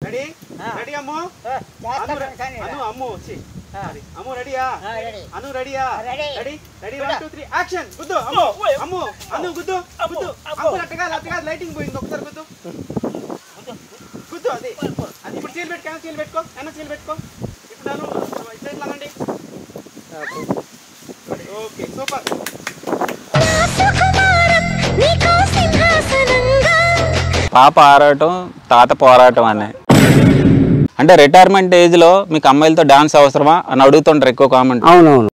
Ready ready అమ్ము అను రె- అను అమ్ము ఛీ. అది. అమ్ము రెడీయా అను రెడీయా ready ready one two three action గుద్దు అమ్ము అమ్ము అను గుద్దు గుద్దు అమ్ము అట్టగా అట్టగా లైటింగ్ పోయింది ఒకసారి గుద్దు గుద్దు అది అది ఇప్పుడు సీల్ పెట్టుకో సీల్ పెట్టుకో వెనక సీల్ పెట్టుకో ఇప్పుడు అను సైడ్ లాగండి ఓకే సూపర్ పాప ఆరాటం తాత పోరాటం అనే అంటే రిటైర్మెంట్ ఏజ్లో మీకు అమ్మాయిలతో డాన్స్ అవసరమా అని అడుగుతుంటారు ఎక్కువ కామెంట్ అవునవును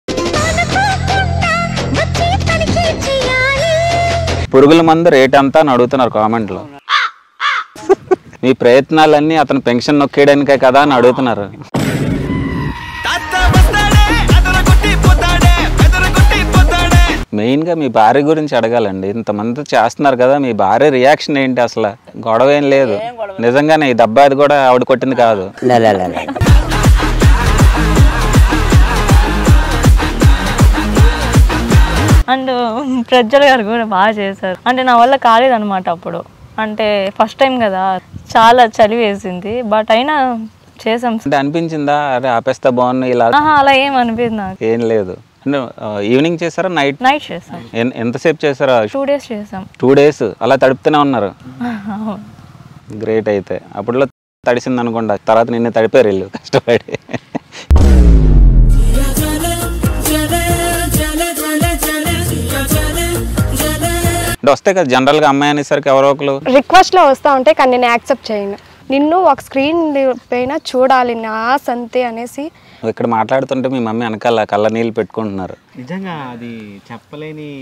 పురుగుల మందు రేట్ ఎంత అని అడుగుతున్నారు కామెంట్లో మీ ప్రయత్నాలన్నీ అతను పెన్షన్ నొక్కేయడానికే కదా అని అడుగుతున్నారు మెయిన్గా మీ భార్య గురించి అడగాలండి ఇంతమంది చేస్తున్నారు కదా మీ భార్య రియాక్షన్ ఏంటి అసలు గొడవ ఏం లేదు నిజంగానే ఈ దెబ్బ అది కూడా ఆవిడ కొట్టింది కాదు లే, లే, లే, లే. అండ్ ప్రజ్వల్ గారు కూడా బాగా చేశారు అంటే నా వల్ల కాలేదన్నమాట అప్పుడు అంటే ఫస్ట్ టైం కదా చాలా చలి వేసింది బట్ అయినా చేసాం అంటే అనిపించిందా అరే ఆపేస్తా బాగున్నా ఇలా ఆహా అలా ఏం అనిపించింది నాకు ఏం లేదు అంటే ఈవినింగ్ చేశారా నైట్ నైట్ చేసాం ఎంతసేపు చేశారా టూ డేస్ చేసాం టూ డేస్ అలా తడుపుతూనే ఉన్నారు అవును. గ్రేట్ అయితే అప్పుడులో తడిసింది అనుకోండి తర్వాత నిన్ను తడిపారు వీళ్ళు కష్టపడి అంటే వస్తే కదా జనరల్గా అమ్మాయి అనేసరికి ఎవరో ఒకరు రిక్వెస్ట్లో వస్తూ ఉంటే కానీ నేను యాక్సెప్ట్ చేయను నిన్ను ఒక స్క్రీన్ పైన చూడాలి నా ఆశ అంతే అనేసి నువ్వు ఇక్కడ మాట్లాడుతుంటే మీ మమ్మీ వెనకాల కళ్ళ నీళ్ళు పెట్టుకుంటున్నారు నిజంగా అది చెప్పలేని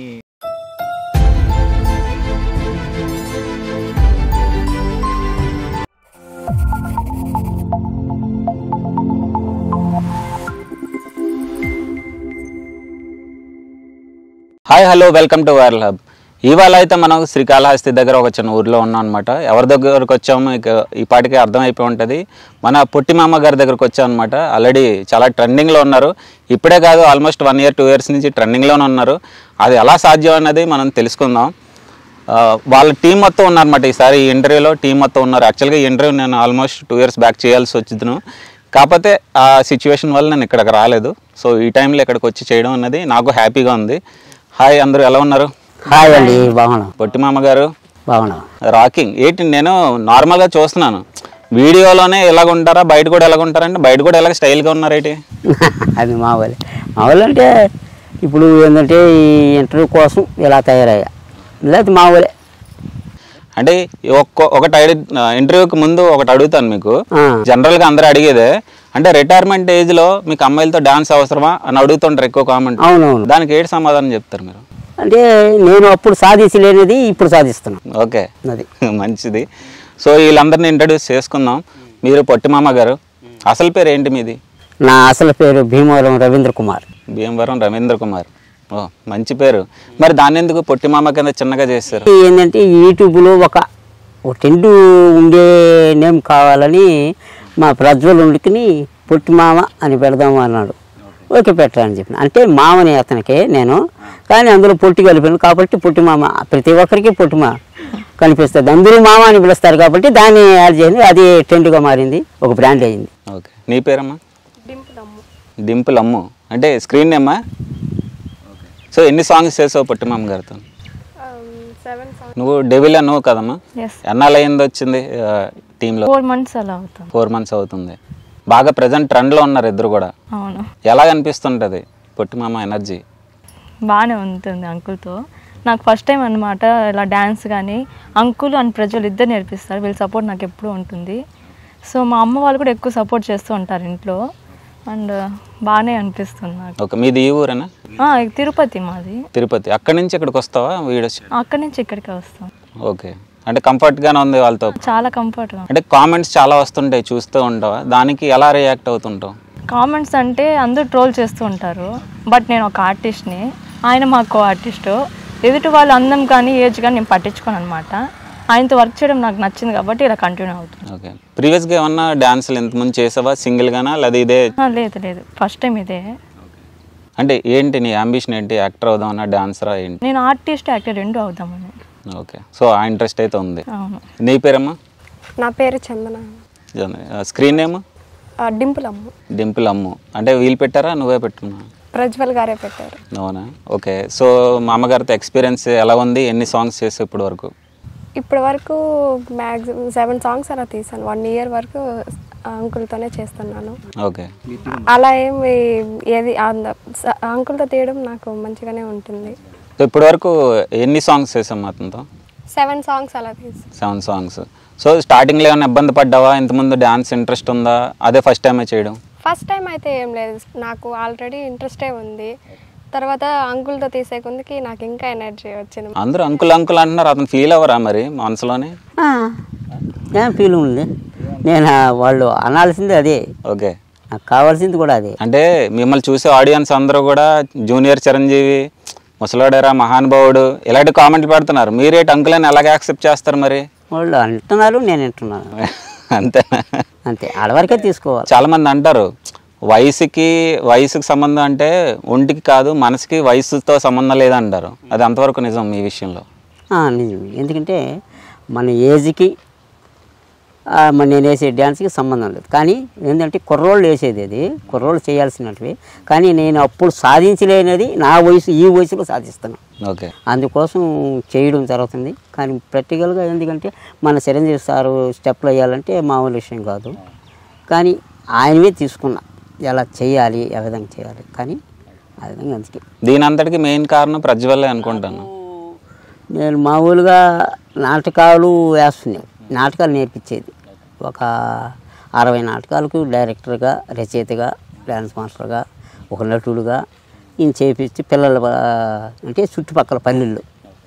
hi hello welcome to viral hub ఇవాళ అయితే మనం శ్రీకాళహస్తి దగ్గర ఒక చిన్న ఊర్లో ఉన్నాం అనమాట ఎవరి దగ్గరకు వచ్చాము ఇక ఈ పాటికి అర్థమైపోయి ఉంటుంది మన పొట్టి మామ గారి దగ్గరకు వచ్చాం అనమాట ఆల్రెడీ చాలా ట్రెండింగ్లో ఉన్నారు ఇప్పుడే కాదు almost one year two years నుంచి ట్రెండింగ్లోనే ఉన్నారు అది ఎలా సాధ్యం అన్నది మనం తెలుసుకుందాం ఆ, వాళ్ళ టీం మొత్తం ఉన్నారన్నమాట ఈసారి ఈ ఇంటర్వ్యూలో టీం మొత్తం ఉన్నారు యాక్చువల్గా ఈ ఇంటర్వ్యూ నేను ఆల్మోస్ట్ టూ ఇయర్స్ బ్యాక్ చేయాల్సి వచ్చింది కాకపోతే ఆ సిచ్యువేషన్ వల్ల నేను ఇక్కడికి రాలేదు సో ఈ టైంలో ఇక్కడికి వచ్చి చేయడం అన్నది నాకు హ్యాపీగా ఉంది హాయ్ అందరూ ఎలా ఉన్నారు హాయ్ అండి బాగున్నాం పొట్టి మామ గారు బాగున్నాం రాకింగ్ ఏంటి నేను నార్మల్గా చూస్తున్నాను వీడియోలోనే ఎలాగ ఉంటారా బయట కూడా ఎలాగ ఉంటారంటే బయట కూడా ఎలాగ స్టైల్గా ఉన్నారు ఏంటి అది మామూలే మామూలు అంటే ఇప్పుడు ఏంటంటే ఈ ఇంటర్వ్యూ కోసం ఇలా తయారయ్యా లేదు మామూలే అంటే ఒక్క ఒకటి అడి ఇంటర్వ్యూకి ముందు ఒకటి అడుగుతాను మీకు ఆ. జనరల్గా అందరూ అడిగేదే అంటే రిటైర్మెంట్ ఏజ్లో మీకు అమ్మాయిలతో డాన్స్ అవసరమా అని అడుగుతుంటారు ఎక్కువ కామెంట్ అవునవును దానికి ఏంటి సమాధానం చెప్తారు మీరు అంటే నేను అప్పుడు సాధించలేనిది ఇప్పుడు సాధిస్తున్నాను ఓకే అది మంచిది సో వీళ్ళందరినీ ఇంట్రడ్యూస్ చేసుకుందాం మీరు పొట్టిమామ గారు అసలు పేరు ఏంటి మీది నా అసలు పేరు భీమవరం రవీంద్ర కుమార్ భీమవరం రవీంద్ర కుమార్ ఓ మంచి పేరు మరి దాన్ని ఎందుకు పొట్టిమామ కింద చిన్నగా చేశారు ఏంటంటే యూట్యూబ్లో ఒక ఒక టెంట్ ఉండే నేమ్ కావాలని మా ప్రజ్వలుడికి పొట్టి మామ అని పెడదాము అన్నాడు ఓకే పెట్టరా అని చెప్పిన అంటే మామని అతనికి నేను కానీ అందులో పొట్టి కలిపాను కాబట్టి పొట్టి మామ ప్రతి ఒక్కరికి పొట్టి మా కనిపిస్తుంది అందరూ మామ అని పిలుస్తారు కాబట్టి దాన్ని యాడ్ చేసింది అది ట్రెండ్గా మారింది ఒక బ్రాండ్ అయింది ఓకే నీ పేరమ్మా డింపుల్ అమ్ము అంటే స్క్రీన్ నేమ్మా సో ఎన్ని సాంగ్స్ చేసావు పొట్టిమామ గారితో సెవెన్ నువ్వు డెవిల్ నువ్వు కదమ్మా ఎస్ ఎన్నాళ్ళు అయింది వచ్చింది టీంలో ఫోర్ మంత్స్ అలా అవుతుంది ఫోర్ మంత్స్ అవుతుంది బాగా ప్రజెంట్ ట్రెండ్లో ఉన్నారు ఇద్దరు కూడా అవును ఎలా అనిపిస్తుంటుంది పొట్టిమామ ఎనర్జీ బాగానే ఉంటుంది అంకుల్తో నాకు ఫస్ట్ టైం అనమాట ఇలా డ్యాన్స్ కానీ అంకుల్ అండ్ ప్రజలు ఇద్దరు నేర్పిస్తారు వీళ్ళ సపోర్ట్ నాకు ఎప్పుడూ ఉంటుంది సో మా అమ్మ వాళ్ళు కూడా ఎక్కువ సపోర్ట్ చేస్తూ ఉంటారు ఇంట్లో అండ్ బాగానే అనిపిస్తుంది నాకు ఓకే మీది ఈ ఊరేనా ఆ, తిరుపతి మాది తిరుపతి అక్కడి నుంచి ఇక్కడికి వస్తావా వీడియోస్ అక్కడి నుంచి ఇక్కడికి వస్తాం ఓకే అంటే కంఫర్ట్గానే ఉంది వాళ్ళతో చాలా కంఫర్ట్గా అంటే కామెంట్స్ చాలా వస్తుంటాయి చూస్తూ ఉంటావా దానికి ఎలా రియాక్ట్ అవుతుంటావు కామెంట్స్ అంటే అందరూ ట్రోల్ చేస్తూ ఉంటారు బట్ నేను ఒక ఆర్టిస్ట్ని ఆయన మా కో ఆర్టిస్టు ఎదుటి వాళ్ళ అందం కానీ ఏజ్ కానీ నేను పట్టించుకోను అనమాట ఆయనతో వర్క్ చేయడం నాకు నచ్చింది కాబట్టి ఇలా కంటిన్యూ అవుతుంది ఓకే ప్రీవియస్గా ఏమన్నా డ్యాన్సులు ఇంతకుముందు చేసావా సింగిల్గానా లేదా ఇదే ఆ, లేదు లేదు ఫస్ట్ టైం ఇదే అంటే ఏంటి నీ అంబిషన్ ఏంటి యాక్టర్ అవుదామన్నా డాన్సరా ఏంటి నేను ఆర్టిస్ట్ యాక్టర్ రెండు అవుదామని ఓకే సో ఆ ఇంట్రెస్ట్ అయితే ఉంది అవును నీ పేరమ్మా నా పేరు చందన స్క్రీన్ నేమ్ ఆ, డింపుల్ అమ్ము డింపుల్ అమ్ము అంటే వీళ్ళు పెట్టారా నువ్వే పెట్టున్నా ప్రజ్వల్ గారే పెట్టారు అవునా ఓకే సో మా అమ్మగారితో ఎక్స్పీరియన్స్ ఎలా ఉంది ఎన్ని సాంగ్స్ చేసావు ఇప్పటి వరకు ఇప్పటి వరకు మ్యాక్సిమం సెవెన్ సాంగ్స్ అలా తీసాను వన్ ఇయర్ వరకు అంకుల్తోనే చేస్తున్నాను ఓకే అలా ఏమి ఏది అంకుల్తో తీయడం నాకు మంచిగానే ఉంటుంది సో ఇప్పటి వరకు ఎన్ని సాంగ్స్ చేసాం అతనితో సెవెన్ సాంగ్స్ అలా తీసి సెవెన్ సాంగ్స్ సో స్టార్టింగ్లో ఏమైనా ఇబ్బంది పడ్డావా ఇంతకుముందు డ్యాన్స్ ఇంట్రెస్ట్ ఉందా అదే ఫస్ట్ టైమే చేయడం ఫస్ట్ టైం అయితే ఏం లేదు నాకు ఆల్రెడీ ఇంట్రెస్టే ఉంది తర్వాత అంకుల్తో తీసే కొందికి నాకు ఇంకా ఎనర్జీ వచ్చింది అందరూ అంకుల్ అంకుల్ అంటున్నారు అతను ఫీల్ అవ్వరా మరి మనసులోనే ఆ, ఏం ఫీల్ ఉంది నేను ఆ, వాళ్ళు అనాల్సింది అదే ఓకే నాకు కావాల్సింది కూడా అదే అంటే మిమ్మల్ని చూసే ఆడియన్స్ అందరూ కూడా జూనియర్ చిరంజీవి ముసలోడేరా మహానుభావుడు ఇలాంటి కామెంట్లు పెడుతున్నారు మీరేటి అంకుల్ అని ఎలాగ యాక్సెప్ట్ చేస్తారు మరి వాళ్ళు అంటున్నారు నేను వింటున్నాను అంతేనా అంతే ఆడవరకే తీసుకోవాలి చాలా మంది అంటారు వయసుకి వయసుకి సంబంధం అంటే ఒంటికి కాదు మనసుకి వయసుతో సంబంధం లేదంటారు అది అంతవరకు నిజం మీ విషయంలో ఆ, నిజమే ఎందుకంటే మన ఏజ్కి ఆ, మన నేను వేసే డ్యాన్స్కి సంబంధం లేదు కానీ ఏంటంటే కుర్రోళ్ళు వేసేది అది కుర్రోళ్ళు చేయాల్సినటివి కానీ నేను అప్పుడు సాధించలేనిది నా వయసు ఈ వయసులో సాధిస్తాను ఓకే అందుకోసం చేయడం జరుగుతుంది కానీ ప్రాక్టికల్గా ఎందుకంటే మన చిరంజీవి సారు స్టెప్లు వేయాలంటే మామూలు విషయం కాదు కానీ ఆయనవే తీసుకున్నా ఎలా చేయాలి ఏ విధంగా చేయాలి కానీ ఆ విధంగా అందుకే దీని అంతటికి మెయిన్ కారణం ప్రజ్వల్లే అనుకుంటాను నేను మామూలుగా నాటకాలు వేస్తున్నాను నాటకాలు నేర్పించేది ఒక అరవై నాటకాలకు డైరెక్టర్గా రచయితగా డ్యాన్స్ మాస్టర్గా ఒక నటుడుగా ఈయన చేపించి పిల్లల బా- అంటే చుట్టుపక్కల పల్లెల్లో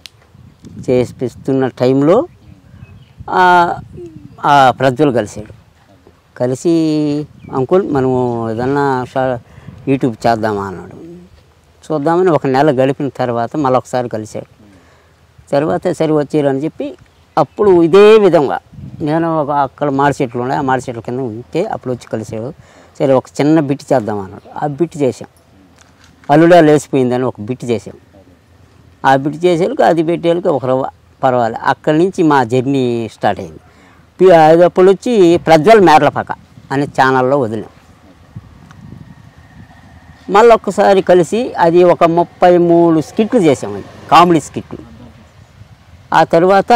చేపిస్తున్న టైంలో ఆ ఆ ప్రజ్వల్ కలిశాడు కలిసి అంకుల్ మనము ఏదన్నా షా- యూట్యూబ్ చేద్దామా అన్నాడు చూద్దామని ఒక నెల గడిపిన తర్వాత మళ్ళీ ఒకసారి కలిశాడు తర్వాత సరే వచ్చారని చెప్పి అప్పుడు ఇదే విధంగా నేను ఒక అక్కడ మాడి చెట్లు ఉన్నాయి ఆ మాడి చెట్ల కింద ఉంటే అప్పుడు వచ్చి కలిసాడు సరే ఒక చిన్న బిట్ చేద్దాం అన్నాడు ఆ బిట్ చేసాం అల్లుడా లేచిపోయిందని ఒక బిట్ చేసాం ఆ బిట్ చేసేందుకు అది పెట్టేందుకు ఒక రవ్వ పర్వాలేదు అక్కడి నుంచి మా జర్నీ స్టార్ట్ అయింది పి- అది అప్పుడు వచ్చి ప్రజ్వల్ మేర్లపాక అనే ఛానల్లో వదిలాం మళ్ళీ ఒక్కసారి కలిసి అది ఒక ముప్పై మూడు స్కిట్లు చేసాం అది కామెడీ స్కిట్లు ఆ తర్వాత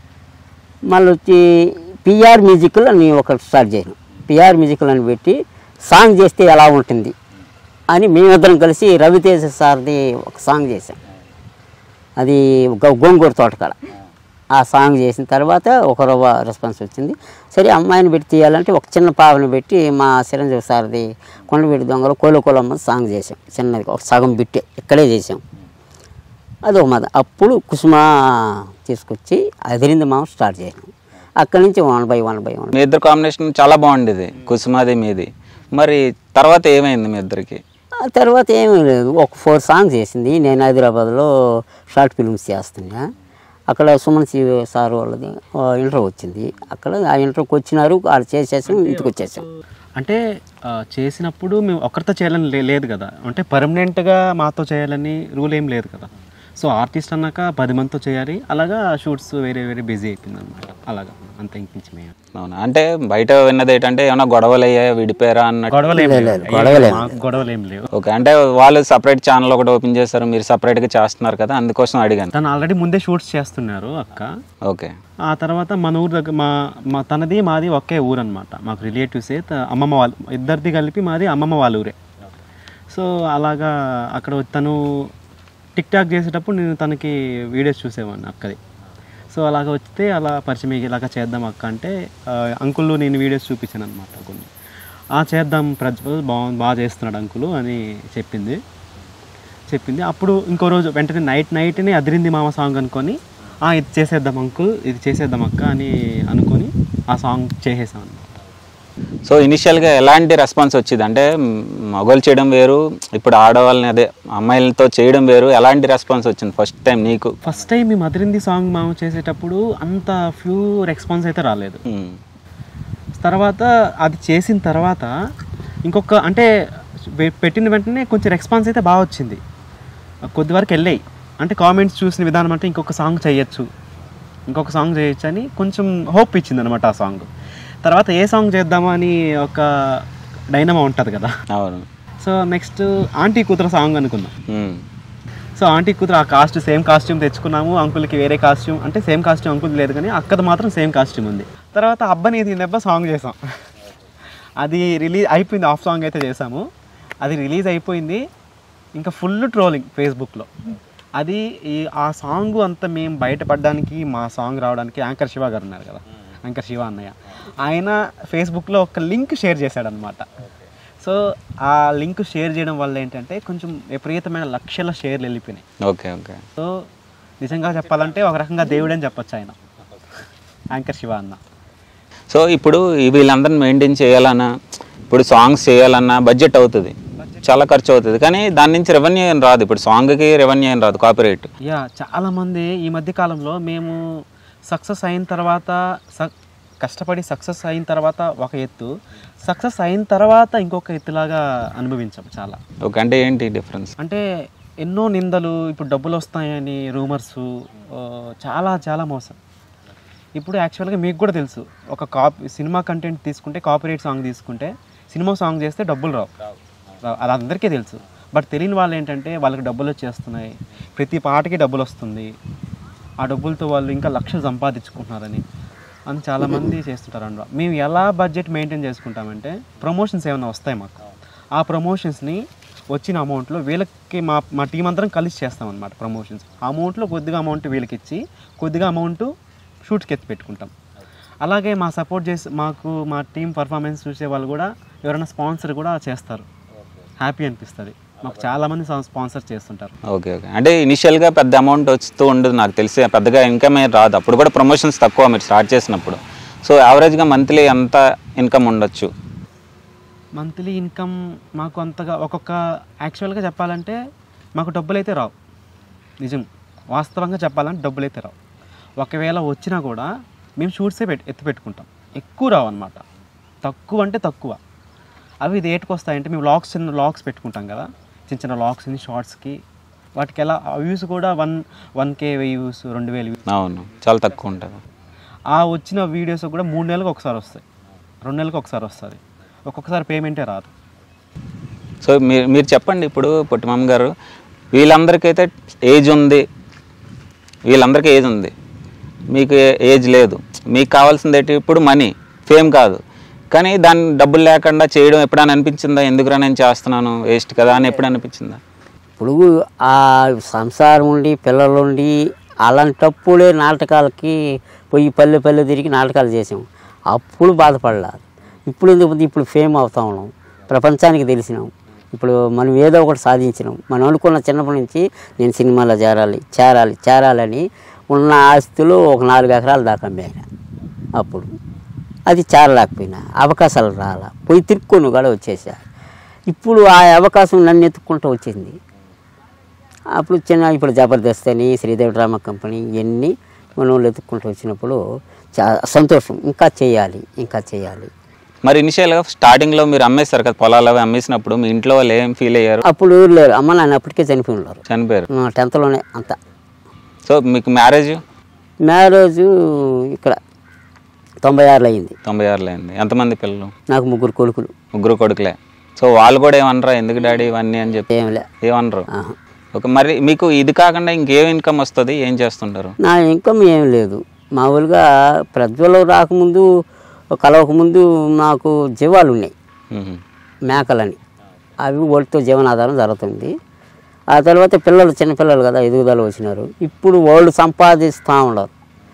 మళ్ళీ వచ్చి పిఆర్ మ్యూజికల్ అని ఒకటి స్టార్ట్ చేసాం పిఆర్ మ్యూజికల్ అని పెట్టి సాంగ్ చేస్తే ఎలా ఉంటుంది అని మేమిద్దరం కలిసి రవితేజ సార్ది ఒక సాంగ్ చేసాం అది గో- గోంగూర తోటకాడ ఆ సాంగ్ చేసిన తర్వాత ఒక రవ్వ రెస్పాన్స్ వచ్చింది సరే అమ్మాయిని పెట్టి తీయాలంటే ఒక చిన్న పావని పెట్టి మా చిరంజీవి సార్ది కొండవీడి దొంగలు కోలుకోలమ్మ సాంగ్ చేసాం చిన్నది ఒక సగం బిట్టే ఇక్కడే చేసాం అది ఒక మద అప్పుడు కుసుమ తీసుకొచ్చి అదిరింది మామ స్టార్ట్ చేసాం అక్కడి నుంచి one by one by one మీ ఇద్దరు కాంబినేషన్ చాలా బాగుండేది కుసుమాది మీది మరి తర్వాత ఏమైంది మీ ఇద్దరికి ఆ తర్వాత ఏమీ లేదు ఒక ఫోర్ సాంగ్స్ చేసింది నేను హైదరాబాద్లో షార్ట్ ఫిల్మ్స్ చేస్తున్నా అక్కడ సుమన్ సి సార్ వాళ్ళది ఇంటర్వ్యూ వచ్చింది అక్కడ ఆ ఇంటర్వ్యూకి వచ్చినారు వాళ్ళు చేసేసాం ఇంటికి వచ్చేసాం అంటే ఆ, చేసినప్పుడు మేము ఒక్కరితో చేయాలని లే- లేదు కదా అంటే పర్మనెంట్గా మాతో చేయాలని రూల్ ఏం లేదు కదా సో ఆర్టిస్ట్ అన్నాక పది మందితో చేయాలి అలాగా షూట్స్ వేరే వేరే బిజీ అయిపోయింది అనమాట అలాగా అంత ఇంకించి మేము అవునా అంటే బయట విన్నది ఏంటంటే ఏమైనా గొడవలు అయ్యాయి విడిపోయారా అన్నట్టు గొడవలు ఏం లేదు, లేవు. లేదు, గొడవలు ఏం మాకు గొడవలు ఏం లేవు ఓకే అంటే వాళ్ళు సపరేట్ ఛానల్ ఒకటి ఓపెన్ చేశారు మీరు సపరేట్గా చేస్తున్నారు కదా అందుకోసం అడిగాను తను ఆల్రెడీ ముందే షూట్స్ చేస్తున్నారు అక్క ఓకే ఆ తర్వాత మన ఊరు దగ్గర మా మా తనది మాది ఒకే ఊరు అనమాట మాకు రిలేటివ్సే త- అమ్మమ్మ వాళ్ళు ఇద్దరిది కలిపి మాది అమ్మమ్మ వాళ్ళ ఊరే సో అలాగా అక్కడ తను టిక్ టాక్ చేసేటప్పుడు నేను తనకి వీడియోస్ చూసేవాడిని అక్కది సో అలాగ వస్తే అలా పరిచయం అయ్యి ఇలాగ చేద్దాం అక్క అంటే అంకుల్ నేను వీడియోస్ చూపించాను అనమాట కొన్ని ఆ చేద్దాం ప్రజ్వల్ బాగుంది బాగా చేస్తున్నాడు అంకులు అని చెప్పింది చెప్పింది అప్పుడు ఇంకో రోజు వెంటనే నైట్ నైట్నే అదిరింది మామ సాంగ్ అనుకొని "ఆ, ఇది చేసేద్దాం అంకుల్ ఇది చేసేద్దాం అక్క అని అనుకొని ఆ సాంగ్ చేసేసాం అన్నమాట సో ఇనిషియల్గా ఎలాంటి రెస్పాన్స్ వచ్చింది అంటే మ్, మగవాళ్ళు చేయడం వేరు ఇప్పుడు ఆడవాళ్ళని అదే అమ్మాయిలతో చేయడం వేరు ఎలాంటి రెస్పాన్స్ వచ్చింది ఫస్ట్ టైం నీకు ఫస్ట్ టైం మేము అదిరింది సాంగ్ మామ చేసేటప్పుడు అంత ఫ్యూ రెస్పాన్స్ అయితే రాలేదు మ్, తర్వాత అది చేసిన తర్వాత ఇంకొక అంటే వె- పెట్టిన వెంటనే కొంచెం రెస్పాన్స్ అయితే బాగా వచ్చింది కొద్ది వరకు వెళ్ళాయి అంటే కామెంట్స్ చూసిన విధానం అంటే ఇంకొక సాంగ్ చేయొచ్చు ఇంకొక సాంగ్ చేయొచ్చు అని కొంచెం హోప్ ఇచ్చింది అనమాట ఆ సాంగ్ తర్వాత ఏ సాంగ్ చేద్దామా అని ఒక డైనమా ఉంటుంది కదా అవును సో నెక్స్ట్ ఆంటీ కూతురు సాంగ్ అనుకున్నాం ఉమ్. సో ఆంటీ కూతురు ఆ కాస్ట్ సేమ్ కాస్ట్యూమ్ తెచ్చుకున్నాము అంకుల్కి వేరే కాస్ట్యూమ్ అంటే సేమ్ కాస్ట్యూమ్ అంకుల్ లేదు కానీ అక్కది మాత్రం సేమ్ కాస్ట్యూమ్ ఉంది తర్వాత అబ్బని ఇది దెబ్బ సాంగ్ చేసాం అది రిలీజ్ అయిపోయింది ఆఫ్ సాంగ్ అయితే చేసాము అది రిలీజ్ అయిపోయింది ఇంకా ఫుల్ ట్రోలింగ్ ఫేస్బుక్లో అది ఈ ఆ సాంగ్ అంతా మేము బయటపడడానికి మా సాంగ్ రావడానికి యాంకర్ శివ గారు ఉన్నారు కదా యాంకర్ శివ అన్నయ్య ఆయన ఫేస్బుక్లో ఒక లింక్ షేర్ చేశాడనమాట సో ఆ లింక్ షేర్ చేయడం వల్ల ఏంటంటే కొంచెం విపరీతమైన లక్షల షేర్లు వెళ్ళిపోయినాయి ఓకే ఓకే సో నిజంగా చెప్పాలంటే ఒక రకంగా దేవుడని చెప్పొచ్చు ఆయన యాంకర్ శివ అన్న సో ఇప్పుడు ఈ వీళ్ళందరిని మెయింటైన్ చేయాలన్నా ఇప్పుడు సాంగ్స్ చేయాలన్నా బడ్జెట్ అవుతుంది చాలా ఖర్చు అవుతుంది కానీ దాని నుంచి రెవెన్యూ ఏం రాదు ఇప్పుడు సాంగ్కి రెవెన్యూ ఏం రాదు కాపీరైట్ యా చాలామంది ఈ మధ్య కాలంలో మేము సక్సెస్ అయిన తర్వాత స- కష్టపడి సక్సెస్ అయిన తర్వాత ఒక ఎత్తు సక్సెస్ అయిన తర్వాత ఇంకొక ఎత్తులాగా అనుభవించాం చాలా ఓకే అంటే ఏంటి డిఫరెన్స్ అంటే ఎన్నో నిందలు ఇప్పుడు డబ్బులు వస్తాయని రూమర్స్ చాలా చాలా మోసం ఇప్పుడు యాక్చువల్గా మీకు కూడా తెలుసు ఒక కాపీ సినిమా కంటెంట్ తీసుకుంటే కాపీరైట్ సాంగ్ తీసుకుంటే సినిమా సాంగ్ చేస్తే డబ్బులు రావు రావు. అది అందరికీ తెలుసు బట్ తెలియని వాళ్ళు ఏంటంటే వాళ్ళకి డబ్బులు వచ్చేస్తున్నాయి ప్రతి పాటకి డబ్బులు వస్తుంది ఆ డబ్బులతో వాళ్ళు ఇంకా లక్షలు సంపాదించుకుంటున్నారని అని చాలామంది చేస్తుంటారు అండి మేము ఎలా బడ్జెట్ మెయింటైన్ చేసుకుంటామంటే ప్రమోషన్స్ ఏమైనా వస్తాయి మాకు ఆ ప్రమోషన్స్ని వచ్చిన అమౌంట్లో వీళ్ళకి మా మా టీం అందరం కలిసి చేస్తాం అనమాట ప్రమోషన్స్ ఆ అమౌంట్లో కొద్దిగా అమౌంట్ వీళ్ళకి ఇచ్చి కొద్దిగా అమౌంట్ షూట్స్కి ఎత్తి పెట్టుకుంటాం అలాగే మా సపోర్ట్ చేసి మాకు మా టీం పర్ఫార్మెన్స్ చూసే వాళ్ళు కూడా ఎవరైనా స్పాన్సర్ కూడా చేస్తారు హ్యాపీ అనిపిస్తుంది మాకు చాలామంది స్పాన్సర్ చేస్తుంటారు ఓకే ఓకే అంటే ఇనిషియల్గా పెద్ద అమౌంట్ వస్తూ ఉండదు నాకు తెలిసి పెద్దగా ఇన్కమ్ ఏం రాదు అప్పుడు కూడా ప్రమోషన్స్ తక్కువ మీరు స్టార్ట్ చేసినప్పుడు సో యావరేజ్గా మంత్లీ ఎంత ఇన్కమ్ ఉండొచ్చు మంత్లీ ఇన్కమ్ మాకు అంతగా ఒక్కొక్క యాక్చువల్గా చెప్పాలంటే మాకు డబ్బులు అయితే రావు నిజం వాస్తవంగా చెప్పాలంటే డబ్బులు అయితే రావు ఒకవేళ వచ్చినా కూడా మేము షూట్సే పెట్టి ఎత్తి పెట్టుకుంటాం ఎక్కువ రావు అనమాట తక్కువ అంటే తక్కువ అవి ఇది ఏటికి వస్తాయంటే మేము లాక్స్ చిన్న లాక్స్ పెట్టుకుంటాం కదా చిన్న చిన్న లాక్స్ని షార్ట్స్కి వాటికి ఎలా వ్యూస్ కూడా వన్ వన్ కే వెయ్యి వ్యూస్ రెండు వేలు views. అవును చాలా తక్కువ ఉంటుంది ఆ వచ్చిన వీడియోస్ కూడా మూడు నెలలకు ఒకసారి వస్తాయి రెండు నెలలకు ఒకసారి వస్తుంది ఒక్కొక్కసారి పేమెంటే రాదు సో మీరు మీరు చెప్పండి ఇప్పుడు పొట్టిమమ్మ గారు వీళ్ళందరికైతే ఏజ్ ఉంది వీళ్ళందరికీ ఏజ్ ఉంది మీకు ఏజ్ లేదు మీకు కావాల్సింది ఏంటి ఇప్పుడు మనీ ఫేమ్ కాదు కానీ దాన్ని డబ్బులు లేకుండా చేయడం ఎప్పుడైనా అనిపించిందా ఎందుకురా నేను చేస్తున్నాను వేస్ట్ కదా అని ఎప్పుడు అనిపించిందా ఇప్పుడు ఆ సంసారం ఉండి పిల్లలు ఉండి అలాంటప్పుడే నాటకాలకి పోయి పల్లె పల్లె తిరిగి నాటకాలు చేసాం అప్పుడు బాధపడలా ఇప్పుడు ఎందుకు ఉంది? ఇప్పుడు ఫేమ్ అవుతా ఉన్నాం ప్రపంచానికి తెలిసినాం ఇప్పుడు మనం ఏదో ఒకటి సాధించినాం మనం అనుకున్న చిన్నప్పటి నుంచి నేను సినిమాలో చేరాలి చేరాలి చేరాలని ఉన్న ఆస్తులు ఒక నాలుగు ఎకరాలు దాకా అమ్మాయిన అప్పుడు అది చేరలేకపోయినా అవకాశాలు రాలా పోయి తిరుక్కొని కూడా వచ్చేసా ఇప్పుడు ఆ అవకాశం నన్ను ఎత్తుక్కుంటూ వచ్చింది అప్పుడు చిన్న ఇప్పుడు జబర్దస్త్ అని శ్రీదేవి డ్రామా కంపెనీ ఇవన్నీ మనం వెతుక్కుంటూ వచ్చినప్పుడు చాలా సంతోషం ఇంకా చేయాలి ఇంకా చేయాలి మరి ఇనిషియల్గా స్టార్టింగ్లో మీరు అమ్మేస్తారు కదా పొలాలు అవి అమ్మేసినప్పుడు మీ ఇంట్లో వాళ్ళు ఏం ఫీల్ అయ్యారు అప్పుడు లేరు అమ్మ నాన్న అప్పటికే చనిపోయి ఉన్నారు చనిపోయారు టెన్త్లోనే అంత సో మీకు మ్యారేజ్ మ్యారేజ్ ఇక్కడ తొంభై ఆరులో అయింది తొంభై ఆరులో అయింది ఎంతమంది పిల్లలు నాకు ముగ్గురు కొడుకులు ముగ్గురు కొడుకులే సో వాళ్ళు కూడా ఏమనరా ఎందుకు డాడీ ఇవన్నీ అని చెప్పి ఏంలే ఏమనరు ఆహా. ఓకే మరి మీకు ఇది కాకుండా ఇంకేం ఇన్కమ్ వస్తుంది ఏం చేస్తుంటారు నా ఇన్కమ్ ఏం లేదు మామూలుగా ప్రజ్వలం రాకముందు కలవకముందు నాకు జీవాలు ఉన్నాయి మ్మ్. మేకలని అవి వాటితో జీవనాధారం జరుగుతుంది ఆ తర్వాత పిల్లలు చిన్నపిల్లలు కదా ఎదుగుదల వచ్చినారు ఇప్పుడు వాళ్ళు సంపాదిస్తూ ఉండరు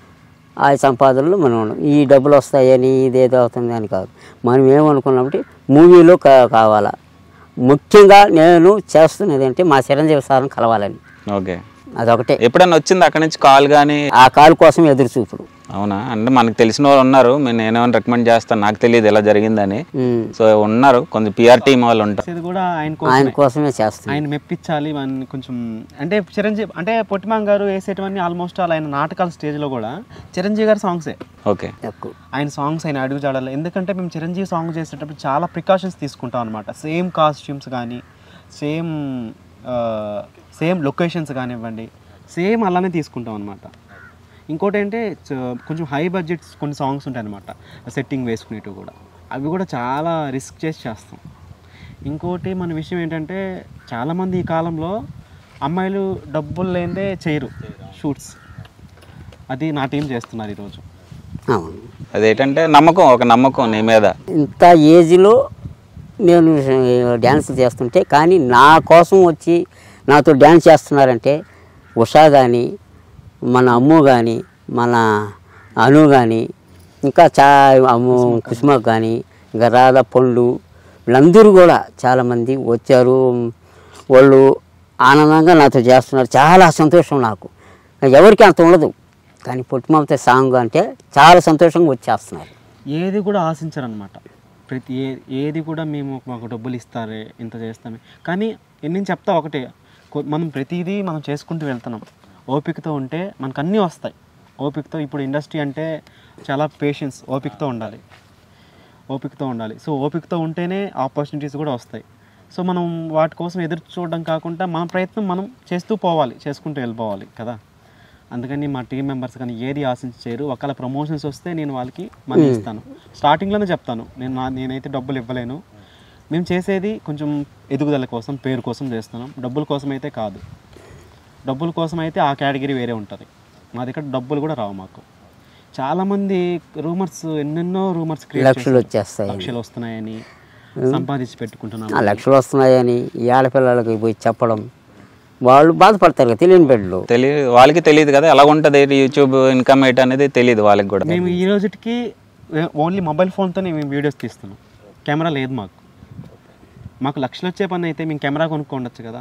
ఆ సంపాదనలు మనం ఉండం. ఈ డబ్బులు వస్తాయని ఇదేదో అవుతుంది అని కాదు మనం ఏమనుకున్నామంటే మూవీలో కా కావాలా ముఖ్యంగా నేను చేస్తున్నది అంటే మా చిరంజీవి సార్ని కలవాలని ఓకే అదొకటే ఎప్పుడన్నా వచ్చింది అక్కడి నుంచి కాల్ కానీ ఆ కాలు కోసం ఎదురు చూపుడు అవునా అంటే మనకు తెలిసిన వాళ్ళు ఉన్నారు నేను నేనేమైనా రికమెండ్ చేస్తాను నాకు తెలియదు ఎలా జరిగిందని ఉమ్. సో ఉన్నారు కొంచెం పిఆర్ టీం వాళ్ళు ఉంటారు ఇది కూడా ఆయన ఆయన కోసమే కోసమే చేస్తున్నాం ఆయన మెప్పించాలి మన కొంచెం అంటే చిరంజీవి అంటే పొట్టిమాంగ్ గారు వేసేటివన్నీ ఆల్మోస్ట్ ఆల్ ఆయన నాటకాల స్టేజ్లో కూడా చిరంజీవి గారి సాంగ్సే ఓకే ఎక్కువ ఆయన సాంగ్స్ ఆయన అడుగు జాడాలి ఎందుకంటే మేము చిరంజీవి సాంగ్ చేసేటప్పుడు చాలా ప్రికాషన్స్ తీసుకుంటాం అనమాట సేమ్ కాస్ట్యూమ్స్ కానీ సేమ్ సేమ్ లొకేషన్స్ కానివ్వండి సేమ్ అలానే తీసుకుంటాం అనమాట ఇంకోటి అంటే చ- కొంచెం హై బడ్జెట్స్ కొన్ని సాంగ్స్ ఉంటాయి అనమాట సెట్టింగ్ వేసుకునేటివి కూడా అవి కూడా చాలా రిస్క్ చేసి చేస్తాం ఇంకోటి మన విషయం ఏంటంటే చాలామంది ఈ కాలంలో అమ్మాయిలు డబ్బులు లేనిదే చేయరు షూట్స్ అది నా టీం చేస్తున్నారు ఈరోజు అవును అదేంటంటే నమ్మకం ఒక నమ్మకం నీ మీద ఇంత ఏజ్లో నేను డ్యాన్స్ చేస్తుంటే కానీ నా కోసం వచ్చి నాతో డ్యాన్స్ చేస్తున్నారంటే ఉషా కానీ మన అమ్ము కానీ మన అను కానీ ఇంకా చా అమ్ము కుసుమ కానీ ఇంకా రాధ పండు వీళ్ళందరూ కూడా చాలామంది వచ్చారు వాళ్ళు ఆనందంగా నాతో చేస్తున్నారు చాలా సంతోషం నాకు ఎవరికి అంత ఉండదు కానీ పొట్టుమామతో సాంగ్ అంటే చాలా సంతోషంగా వచ్చేస్తున్నారు ఏది కూడా ఆశించరనమాట ప్రతి ఏ ఏది కూడా మేము మాకు డబ్బులు ఇస్తారే ఇంత చేస్తామే కానీ నేను చెప్తా ఒకటే కొ- మనం ప్రతిదీ మనం చేసుకుంటూ వెళ్తున్నాం ఓపికతో ఉంటే మనకు అన్నీ వస్తాయి ఓపికతో ఇప్పుడు ఇండస్ట్రీ అంటే చాలా పేషెన్స్ ఓపికతో ఉండాలి ఓపికతో ఉండాలి సో ఓపికతో ఉంటేనే ఆపర్చునిటీస్ కూడా వస్తాయి సో మనం వాటి కోసం ఎదురు చూడడం కాకుండా మన ప్రయత్నం మనం చేస్తూ పోవాలి చేసుకుంటూ వెళ్ళిపోవాలి కదా అందుకని మా టీం మెంబర్స్ కానీ ఏది ఆశించి చేయరు ఒకవేళ ప్రమోషన్స్ వస్తే నేను వాళ్ళకి మనీ ఇస్తాను స్టార్టింగ్లోనే చెప్తాను నేను నా నేనైతే డబ్బులు ఇవ్వలేను మేము చేసేది కొంచెం ఎదుగుదల కోసం పేరు కోసం చేస్తున్నాం డబ్బుల కోసం అయితే కాదు డబ్బుల కోసం అయితే ఆ కేటగిరీ వేరే ఉంటుంది మా దగ్గర డబ్బులు కూడా రావు మాకు చాలామంది రూమర్స్ ఎన్నెన్నో రూమర్స్ క్రియేట్ లక్షలు వచ్చేస్తాయి లక్షలు వస్తున్నాయని సంపాదించి పెట్టుకుంటున్నాం ఆ లక్షలు వస్తున్నాయని ఈ ఆడపిల్లలకి పోయి చెప్పడం వాళ్ళు బాధపడతారు కదా తెలియని బిడ్డలు తెలియ వాళ్ళకి తెలియదు కదా ఎలా ఉంటుంది యూట్యూబ్ ఇన్కమ్ ఏంటి అనేది తెలియదు వాళ్ళకి కూడా మేము ఈ రోజుకి ఓన్లీ మొబైల్ ఫోన్తోనే మేము వీడియోస్ తీస్తున్నాం కెమెరా లేదు మాకు మాకు లక్షలు వచ్చే పని అయితే మేము కెమెరా కొనుక్కోండొచ్చు కదా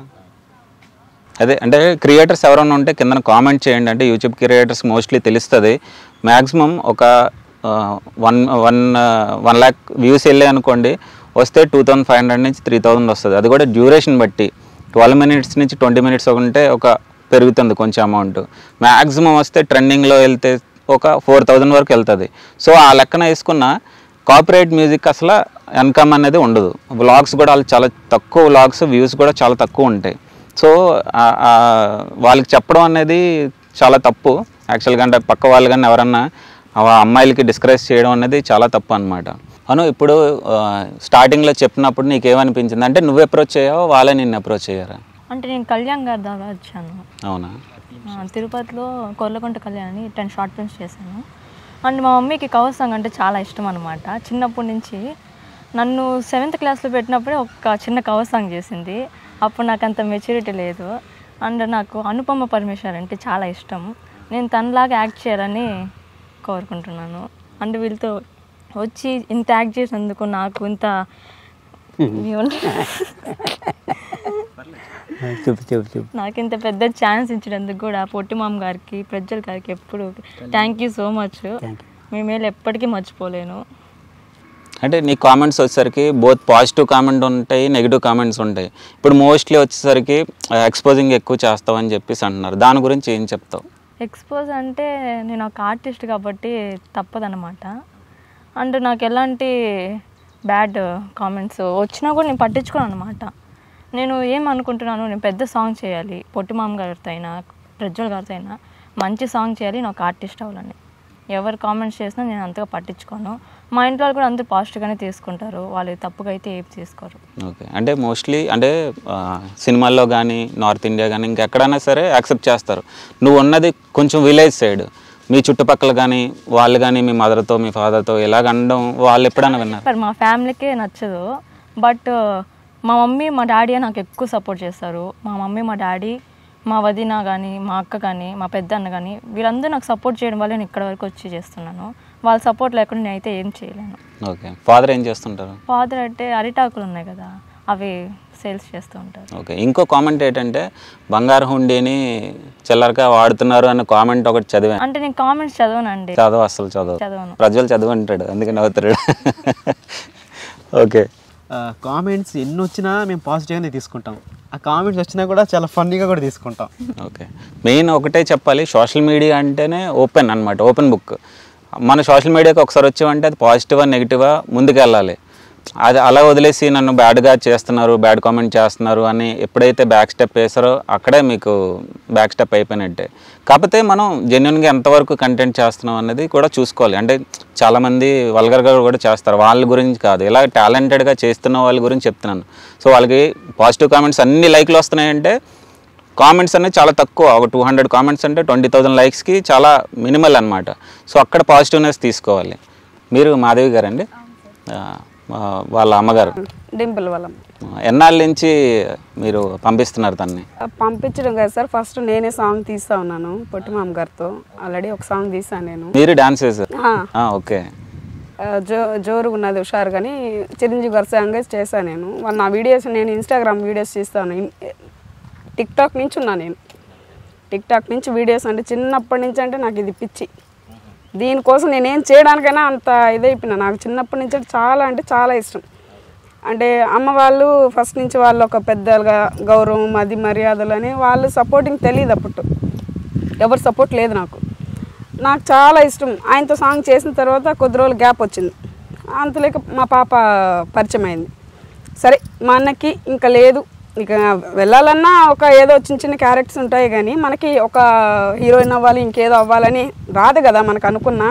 అదే అంటే క్రియేటర్స్ ఎవరైనా ఉంటే కింద కామెంట్ చేయండి అంటే యూట్యూబ్ క్రియేటర్స్ మోస్ట్లీ తెలుస్తుంది మ్యాక్సిమం ఒక one one one lakh views వెళ్ళాయి అనుకోండి వస్తే టూ థౌసండ్ ఫైవ్ హండ్రెడ్ నుంచి త్రీ థౌసండ్ వస్తుంది అది కూడా డ్యూరేషన్ బట్టి ట్వెల్వ్ మినిట్స్ నుంచి ట్వంటీ మినిట్స్ ఉంటే ఒక పెరుగుతుంది కొంచెం అమౌంట్ మ్యాక్సిమం వస్తే ట్రెండింగ్లో వెళ్తే ఒక ఫోర్ థౌజండ్ వరకు వెళ్తుంది సో ఆ లెక్కన వేసుకున్న కాపరేట్ మ్యూజిక్ అసలు ఇన్కమ్ అనేది ఉండదు వ్లాగ్స్ కూడా వాళ్ళు చాలా తక్కువ వ్లాగ్స్ వ్యూస్ కూడా చాలా తక్కువ ఉంటాయి సో ఆ- ఆ వాళ్ళకి చెప్పడం అనేది చాలా తప్పు యాక్చువల్గా అంటే పక్క వాళ్ళు కానీ ఎవరన్నా ఆ అమ్మాయిలకి డిస్కరేజ్ చేయడం అనేది చాలా తప్పు అనమాట అను ఇప్పుడు స్టార్టింగ్లో చెప్పినప్పుడు నీకు ఏమనిపించింది అంటే నువ్వు అప్రోచ్ అయ్యావో వాళ్ళే నిన్ను అప్రోచ్ అయ్యారా అంటే నేను కళ్యాణ్ గారి ద్వారా వచ్చాను అవునా ఆ, తిరుపతిలో Korlakunta Kalyani ten short films చేశాను అండ్ మా మమ్మీకి కవర్ సాంగ్ అంటే చాలా ఇష్టం అనమాట చిన్నప్పటి నుంచి నన్ను సెవెంత్ క్లాస్లో పెట్టినప్పుడే ఒక చిన్న కవర్ సాంగ్ చేసింది అప్పుడు నాకు అంత మెచ్యూరిటీ లేదు అండ్ నాకు అనుపమ పరమేశ్వర్ అంటే చాలా ఇష్టం నేను తనలాగా యాక్ట్ చేయాలని కోరుకుంటున్నాను అండ్ వీళ్ళతో వచ్చి ఇంత యాక్ట్ చేసినందుకు నాకు ఇంత చెప్పు చెప్పు చెప్పు నాకు ఇంత పెద్ద ఛాన్స్ ఇచ్చినందుకు కూడా పొట్టి మామ గారికి ప్రజ్వల్ గారికి ఎప్పుడు థ్యాంక్ యూ సో మచ్ మీ మేలు ఎప్పటికీ మర్చిపోలేను అంటే నీ కామెంట్స్ వచ్చేసరికి బోత్ పాజిటివ్ కామెంట్ ఉంటాయి నెగిటివ్ కామెంట్స్ ఉంటాయి ఇప్పుడు మోస్ట్లీ వచ్చేసరికి ఎక్స్పోజింగ్ ఎక్కువ చేస్తావని చెప్పేసి అంటున్నారు దాని గురించి ఏం చెప్తావు ఎక్స్పోజ్ అంటే నేను ఒక ఆర్టిస్ట్ కాబట్టి తప్పదన్నమాట అండ్ నాకు ఎలాంటి బ్యాడ్ కామెంట్స్ వచ్చినా కూడా నేను పట్టించుకోను అనమాట నేను ఏమనుకుంటున్నాను నేను పెద్ద సాంగ్ చేయాలి పొట్టి మామ గారితో అయినా ప్రజ్వల్ గారితో అయినా మంచి సాంగ్ చేయాలి నేను ఒక ఆర్టిస్ట్ అవ్వాలని ఎవరు కామెంట్స్ చేసినా నేను అంతగా పట్టించుకోను మా ఇంట్లో వాళ్ళు కూడా అందరూ పాజిటివ్గానే తీసుకుంటారు వాళ్ళు తప్పుగా అయితే ఏం తీసుకోరు ఓకే అంటే మోస్ట్లీ అంటే ఆ, సినిమాల్లో కానీ నార్త్ ఇండియా కానీ ఇంకెక్కడైనా సరే యాక్సెప్ట్ చేస్తారు నువ్వు ఉన్నది కొంచెం విలేజ్ సైడ్ మీ చుట్టుపక్కల కానీ వాళ్ళు కానీ మీ మదర్తో మీ ఫాదర్తో ఇలాగ అనడం వాళ్ళు ఎప్పుడైనా విన్నారు చెప్పారు మా ఫ్యామిలీకే నచ్చదు బట్ మా మమ్మీ మా డాడీ నాకు ఎక్కువ సపోర్ట్ చేస్తారు మా మమ్మీ మా డాడీ మా వదిన కానీ మా అక్క కానీ మా పెద్ద అన్న కానీ వీళ్ళందరూ నాకు సపోర్ట్ చేయడం వల్ల నేను ఇక్కడ వరకు వచ్చి చేస్తున్నాను వాళ్ళ సపోర్ట్ లేకుండా నేనైతే ఏం చేయలేను ఓకే ఫాదర్ ఏం చేస్తుంటారు ఫాదర్ అంటే అరిటాకులు ఉన్నాయి కదా అవి సేల్స్ చేస్తూ ఉంటారు ఓకే ఇంకో కామెంట్ ఏంటంటే బంగారు హుండీని చిల్లరగా వాడుతున్నారు అన్న కామెంట్ ఒకటి చదివాను అంటే నేను కామెంట్స్ చదవనండి చదవ అసలు చదవ చదవను ప్రజలు చదువు అంటాడు అందుకని అవుతాడు ఓకే కామెంట్స్ ఎన్ని వచ్చినా మేము పాజిటివ్గానే తీసుకుంటాం ఆ కామెంట్స్ వచ్చినా కూడా చాలా ఫన్నీగా కూడా తీసుకుంటాం ఓకే మెయిన్ ఒకటే చెప్పాలి సోషల్ మీడియా అంటేనే ఓపెన్ అన్నమాట ఓపెన్ బుక్ మన సోషల్ మీడియాకి ఒకసారి వచ్చామంటే అది పాజిటివా నెగిటివా ముందుకు వెళ్ళాలి అది అలా వదిలేసి నన్ను బ్యాడ్గా చేస్తున్నారు బ్యాడ్ కామెంట్ చేస్తున్నారు అని ఎప్పుడైతే బ్యాక్ స్టెప్ వేసారో అక్కడే మీకు బ్యాక్ స్టెప్ అయిపోయినట్టే కాకపోతే మనం జెన్యున్గా ఎంతవరకు కంటెంట్ చేస్తున్నాం అనేది కూడా చూసుకోవాలి అంటే చాలామంది వల్గర్గా కూడా చేస్తారు వాళ్ళ గురించి కాదు ఇలా టాలెంటెడ్గా చేస్తున్న వాళ్ళ గురించి చెప్తున్నాను సో వాళ్ళకి పాజిటివ్ కామెంట్స్ అన్ని లైక్లు వస్తున్నాయంటే కామెంట్స్ అనేది చాలా తక్కువ ఒక టూ హండ్రెడ్ కామెంట్స్ అంటే ట్వంటీ థౌజండ్ లైక్స్కి చాలా మినిమల్ అనమాట సో అక్కడ పాజిటివ్నెస్ తీసుకోవాలి మీరు మాధవి గారండి ఆ, ఆ, వాళ్ళ అమ్మగారు డింపుల్ వల్ల ఎన్నాళ్ళ నుంచి మీరు పంపిస్తున్నారు తన్ని పంపించడం కదా సార్ ఫస్ట్ నేనే సాంగ్ తీస్తా ఉన్నాను పొట్టిమామ గారితో ఆల్రెడీ ఒక సాంగ్ తీసాను నేను మీరు డాన్స్ చేశారు ఆ, ఆ, ఓకే ఆ, జో జోరుగా ఉన్నది హుషారు కానీ చిరంజీవి గారి సాంగ్ చేశాను నేను వాళ్ళ నా వీడియోస్ నేను ఇన్స్టాగ్రామ్ వీడియోస్ చేస్తాను ఇన్- టిక్ టాక్ నుంచి ఉన్నా నేను టిక్ టాక్ నుంచి వీడియోస్ అంటే చిన్నప్పటి నుంచి అంటే నాకు ఇది పిచ్చి దీనికోసం నేనేం చేయడానికైనా అంత ఇదైపోయినా నాకు చిన్నప్పటి నుంచి అంటే చాలా అంటే చాలా ఇష్టం అంటే అమ్మ వాళ్ళు ఫస్ట్ నుంచి వాళ్ళు ఒక పెద్దలుగా గౌరవం అది మర్యాదలు అని వాళ్ళు సపోర్టింగ్ తెలియదు అప్పుడు ఎవరు సపోర్ట్ లేదు నాకు నాకు చాలా ఇష్టం ఆయనతో సాంగ్ చేసిన తర్వాత కొద్ది రోజులు గ్యాప్ వచ్చింది అంతలేక మా పాప పరిచయం అయింది సరే మా అన్నకి ఇంకా లేదు ఇక వెళ్ళాలన్నా ఒక ఏదో చిన్న చిన్న క్యారెక్టర్స్ ఉంటాయి కానీ మనకి ఒక హీరోయిన్ అవ్వాలి ఇంకేదో అవ్వాలని రాదు కదా మనకు అనుకున్నా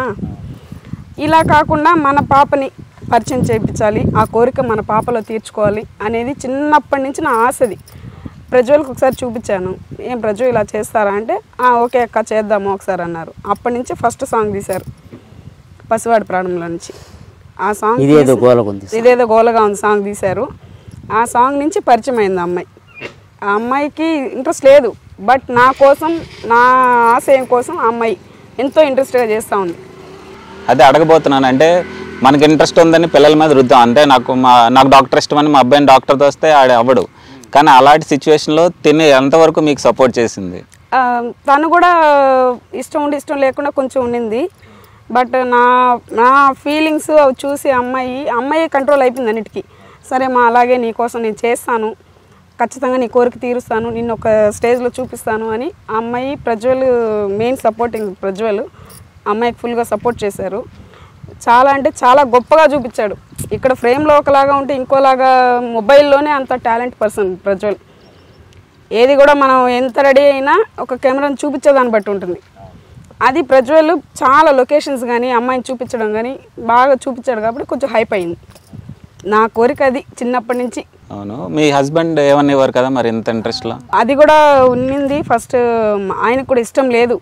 ఇలా కాకుండా మన పాపని పరిచయం చేయించాలి ఆ కోరిక మన పాపలో తీర్చుకోవాలి అనేది చిన్నప్పటి నుంచి నా ఆశది ప్రజ్వల్కి ఒకసారి చూపించాను ఏం ప్రజ్వల్ ఇలా చేస్తారా అంటే "ఆ, ఓకే అక్క చేద్దాము ఒకసారి అన్నారు అప్పటి నుంచి ఫస్ట్ సాంగ్ తీశారు పసివాడి ప్రాణంలో నుంచి ఆ సాంగ్ ఇదేదో తీసి- గోలగుంది ఇదేదో గోలగా ఉంది సాంగ్ తీశారు ఆ సాంగ్ నుంచి పరిచయం అయింది ఆ అమ్మాయి ఆ అమ్మాయికి ఇంట్రెస్ట్ లేదు బట్ నా కోసం నా ఆశయం కోసం ఆ అమ్మాయి ఎంతో ఇంట్రెస్ట్గా చేస్తూ ఉంది అదే అడగబోతున్నాను అంటే మనకి ఇంట్రెస్ట్ ఉందని పిల్లల మీద రుద్దాం అంటే నాకు మా నాకు డాక్టర్ ఇష్టం అని మా అబ్బాయిని డాక్టర్తో వస్తే ఆడ అవ్వడు కానీ అలాంటి సిచ్యువేషన్లో తిని ఎంతవరకు మీకు సపోర్ట్ చేసింది ఆ, తను కూడా ఇష్టం ఉండి ఇష్టం లేకుండా కొంచెం ఉండింది బట్ నా నా ఫీలింగ్స్ అవి చూసి అమ్మాయి అమ్మాయి కంట్రోల్ అయిపోయింది అన్నిటికీ సరే మా అలాగే నీ కోసం నేను చేస్తాను ఖచ్చితంగా నీ కోరిక తీరుస్తాను నిన్ను ఒక స్టేజ్లో చూపిస్తాను అని ఆ అమ్మాయి ప్రజ్వల్ మెయిన్ సపోర్టింగ్ ప్రజ్వల్ అమ్మాయికి ఫుల్గా సపోర్ట్ చేశారు చాలా అంటే చాలా గొప్పగా చూపించాడు ఇక్కడ ఫ్రేమ్లో ఒకలాగా ఉంటే ఇంకోలాగా మొబైల్లోనే అంత టాలెంట్ పర్సన్ ప్రజ్వల్ ఏది కూడా మనం ఎంత రెడీ అయినా ఒక కెమెరాని చూపించేదాన్ని బట్టి ఉంటుంది అది ప్రజ్వల్ చాలా లొకేషన్స్ కానీ అమ్మాయిని చూపించడం కానీ బాగా చూపించాడు కాబట్టి కొంచెం హైప్ అయింది నా కోరిక అది చిన్నప్పటి నుంచి అవును మీ హస్బెండ్ ఏమనేవారు కదా మరి ఇంత ఇంట్రెస్ట్లో అది కూడా ఉన్నింది ఫస్ట్ ఆయనకు కూడా ఇష్టం లేదు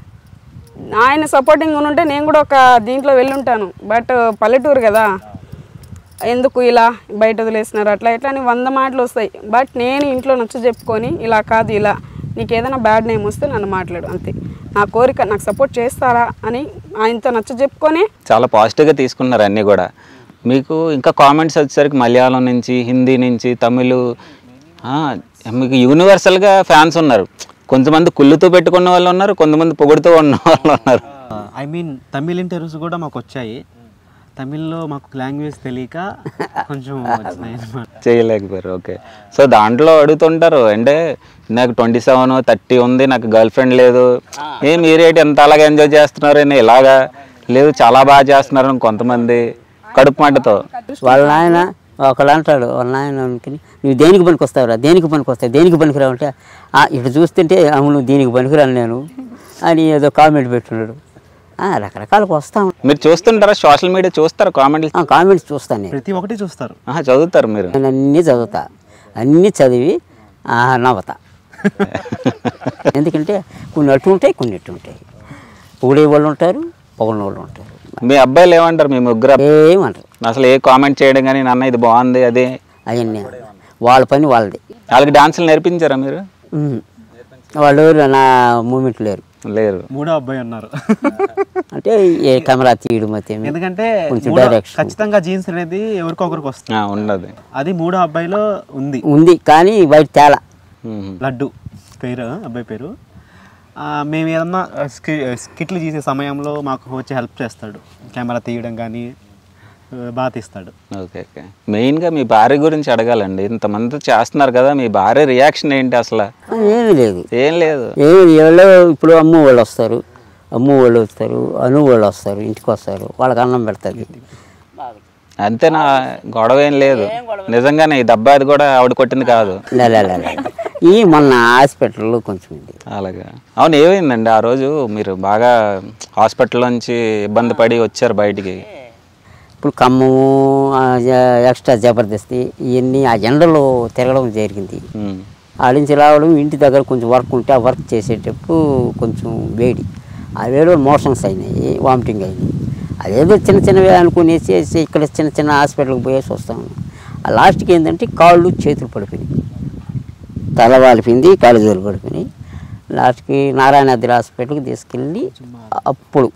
ఆయన సపోర్టింగ్ ఉంటే నేను కూడా ఒక దీంట్లో వెళ్ళుంటాను బట్ పల్లెటూరు కదా ఎందుకు ఇలా బయట వదిలేసినారు అట్లా ఇట్లా అని వంద మాటలు వస్తాయి బట్ నేను ఇంట్లో నచ్చ చెప్పుకొని ఇలా కాదు ఇలా నీకు ఏదైనా బ్యాడ్ నేమ్ వస్తే నన్ను మాట్లాడు అంతే నా కోరిక నాకు సపోర్ట్ చేస్తారా అని ఆయనతో నచ్చ చెప్పుకొని చాలా పాజిటివ్గా తీసుకున్నారు అన్నీ కూడా మీకు ఇంకా కామెంట్స్ వచ్చేసరికి మలయాళం నుంచి హిందీ నుంచి తమిళ్ ఆ, మీకు యూనివర్సల్గా ఫ్యాన్స్ ఉన్నారు కొంతమంది కుళ్ళుతో పెట్టుకున్న వాళ్ళు ఉన్నారు కొంతమంది పొగుడుతూ ఉన్న వాళ్ళు ఉన్నారు ఐ మీన్ తమిళ్ ఇంటర్వ్యూస్ కూడా మాకు వచ్చాయి తమిళ్లో మాకు లాంగ్వేజ్ తెలియక కొంచెం వచ్చినాయి అన్నమాట చేయలేకపోయారు ఓకే సో దాంట్లో అడుగుతుంటారు అంటే నాకు ట్వంటీ సెవెన్ థర్టీ ఉంది నాకు గర్ల్ ఫ్రెండ్ లేదు ఏ మీరేటి ఎంత అలాగా ఎంజాయ్ చేస్తున్నారు అని ఇలాగా లేదు చాలా బాగా చేస్తున్నారు అని కొంతమంది కడుపు మంటతో వాళ్ళ నాయన ఒకళ్ళు అంటాడు వాళ్ళ నాయన అనుకుని నువ్వు దేనికి పనికి వస్తావురా దేనికి పనికి వస్తావు దేనికి పనికిరావు అంటే "ఆ, ఇటు చూస్తుంటే అవును దీనికి పనికిరాను నేను అని ఏదో కామెంట్ పెట్టున్నాడు ఆ, రకరకాలకు వస్తాం మీరు చూస్తుంటారా సోషల్ మీడియా చూస్తారా కామెంట్లు ఆ, కామెంట్స్ చూస్తాను నేను ప్రతి ఒక్కటి చూస్తారు ఆహా, చదువుతారు మీరు నేను అన్నీ చదువుతా అన్నీ చదివి ఆ, నవ్వుతా ఎందుకంటే కొన్ని అటు ఉంటాయి కొన్ని ఇటు ఉంటాయి పొగిడే వాళ్ళు ఉంటారు పొగని వాళ్ళు ఉంటారు మీ అబ్బాయిలు ఏమంటారు మీ ముగ్గురు అబ్బాయి- ఏమంటారు అసలు ఏ కామెంట్ చేయడం కానీ నాన్న ఇది బాగుంది అది అవన్నీ వాళ్ళ పని వాళ్ళది వాళ్ళకి డాన్సులు నేర్పించారా మీరు ఉమ్. వాళ్ళు నా మూమెంట్ లేరు లేరు మూడో అబ్బాయి ఉన్నారు అంటే ఏ కెమెరా తీయడం అయితే ఎందుకంటే కొంచెం మూడో- డైరెక్షన్ ఖచ్చితంగా జీన్స్ అనేది ఎవరికొకరికి వస్తుంది ఆ, ఉండదు అది మూడో అబ్బాయిలో ఉంది ఉంది కానీ బయట తేలా మ్మ్. లడ్డు పేరు అబ్బాయి పేరు ఆ, మేము ఏదన్నా స్కి స్కిట్లు చేసే సమయంలో మాకు వచ్చి హెల్ప్ చేస్తాడు కెమెరా తీయడం కానీ ఆ, బాగా తీస్తాడు ఓకే ఓకే మెయిన్గా మీ భార్య గురించి అడగాలండి ఇంతమంది చేస్తున్నారు కదా మీ భార్య రియాక్షన్ ఏంటి అసలు ఏమీ లేదు ఏం లేదు ఏమి ఎవరో ఇప్పుడు అమ్ము వాళ్ళు వస్తారు అమ్ము వాళ్ళు వస్తారు అను వాళ్ళు వస్తారు ఇంటికి వస్తారు వాళ్ళకి అన్నం పెడతారు అంతేనా గొడవ ఏం లేదు నిజంగానే ఈ దెబ్బ అది కూడా ఆవిడ కొట్టింది కాదు లే, లే, లే, లే. ఈ మొన్న హాస్పిటల్లో కొంచెం ఇది అలాగా అవును ఏమైందండి ఆ రోజు మీరు బాగా హాస్పిటల్ నుంచి ఇబ్బంది పడి వచ్చారు బయటికి ఇప్పుడు ఖమ్మము ఆ, జ- ఎక్స్ట్రా జబర్దస్తి ఇవన్నీ ఆ ఎండలో తిరగడం జరిగింది ఉమ్. ఆడించి రావడం ఇంటి దగ్గర కొంచెం వర్క్ ఉంటే ఆ వర్క్ చేసేటప్పుడు కొంచెం వేడి ఆ వేడిలో మోషన్స్ అయినాయి వామిటింగ్ అయినాయి అదేదో చిన్న చిన్నవే అనుకునేసి ఇక్కడ చిన్న చిన్న హాస్పిటల్కి పోయేసి వస్తాము ఆ లాస్ట్కి ఏంటంటే కాళ్ళు చేతులు పడిపోయినాయి తల వాలిపోయింది కాళ్ళు చేతులు పడిపోయినాయి లాస్ట్కి నారాయణాద్రి హాస్పిటల్కి తీసుకెళ్ళి అప్పుడు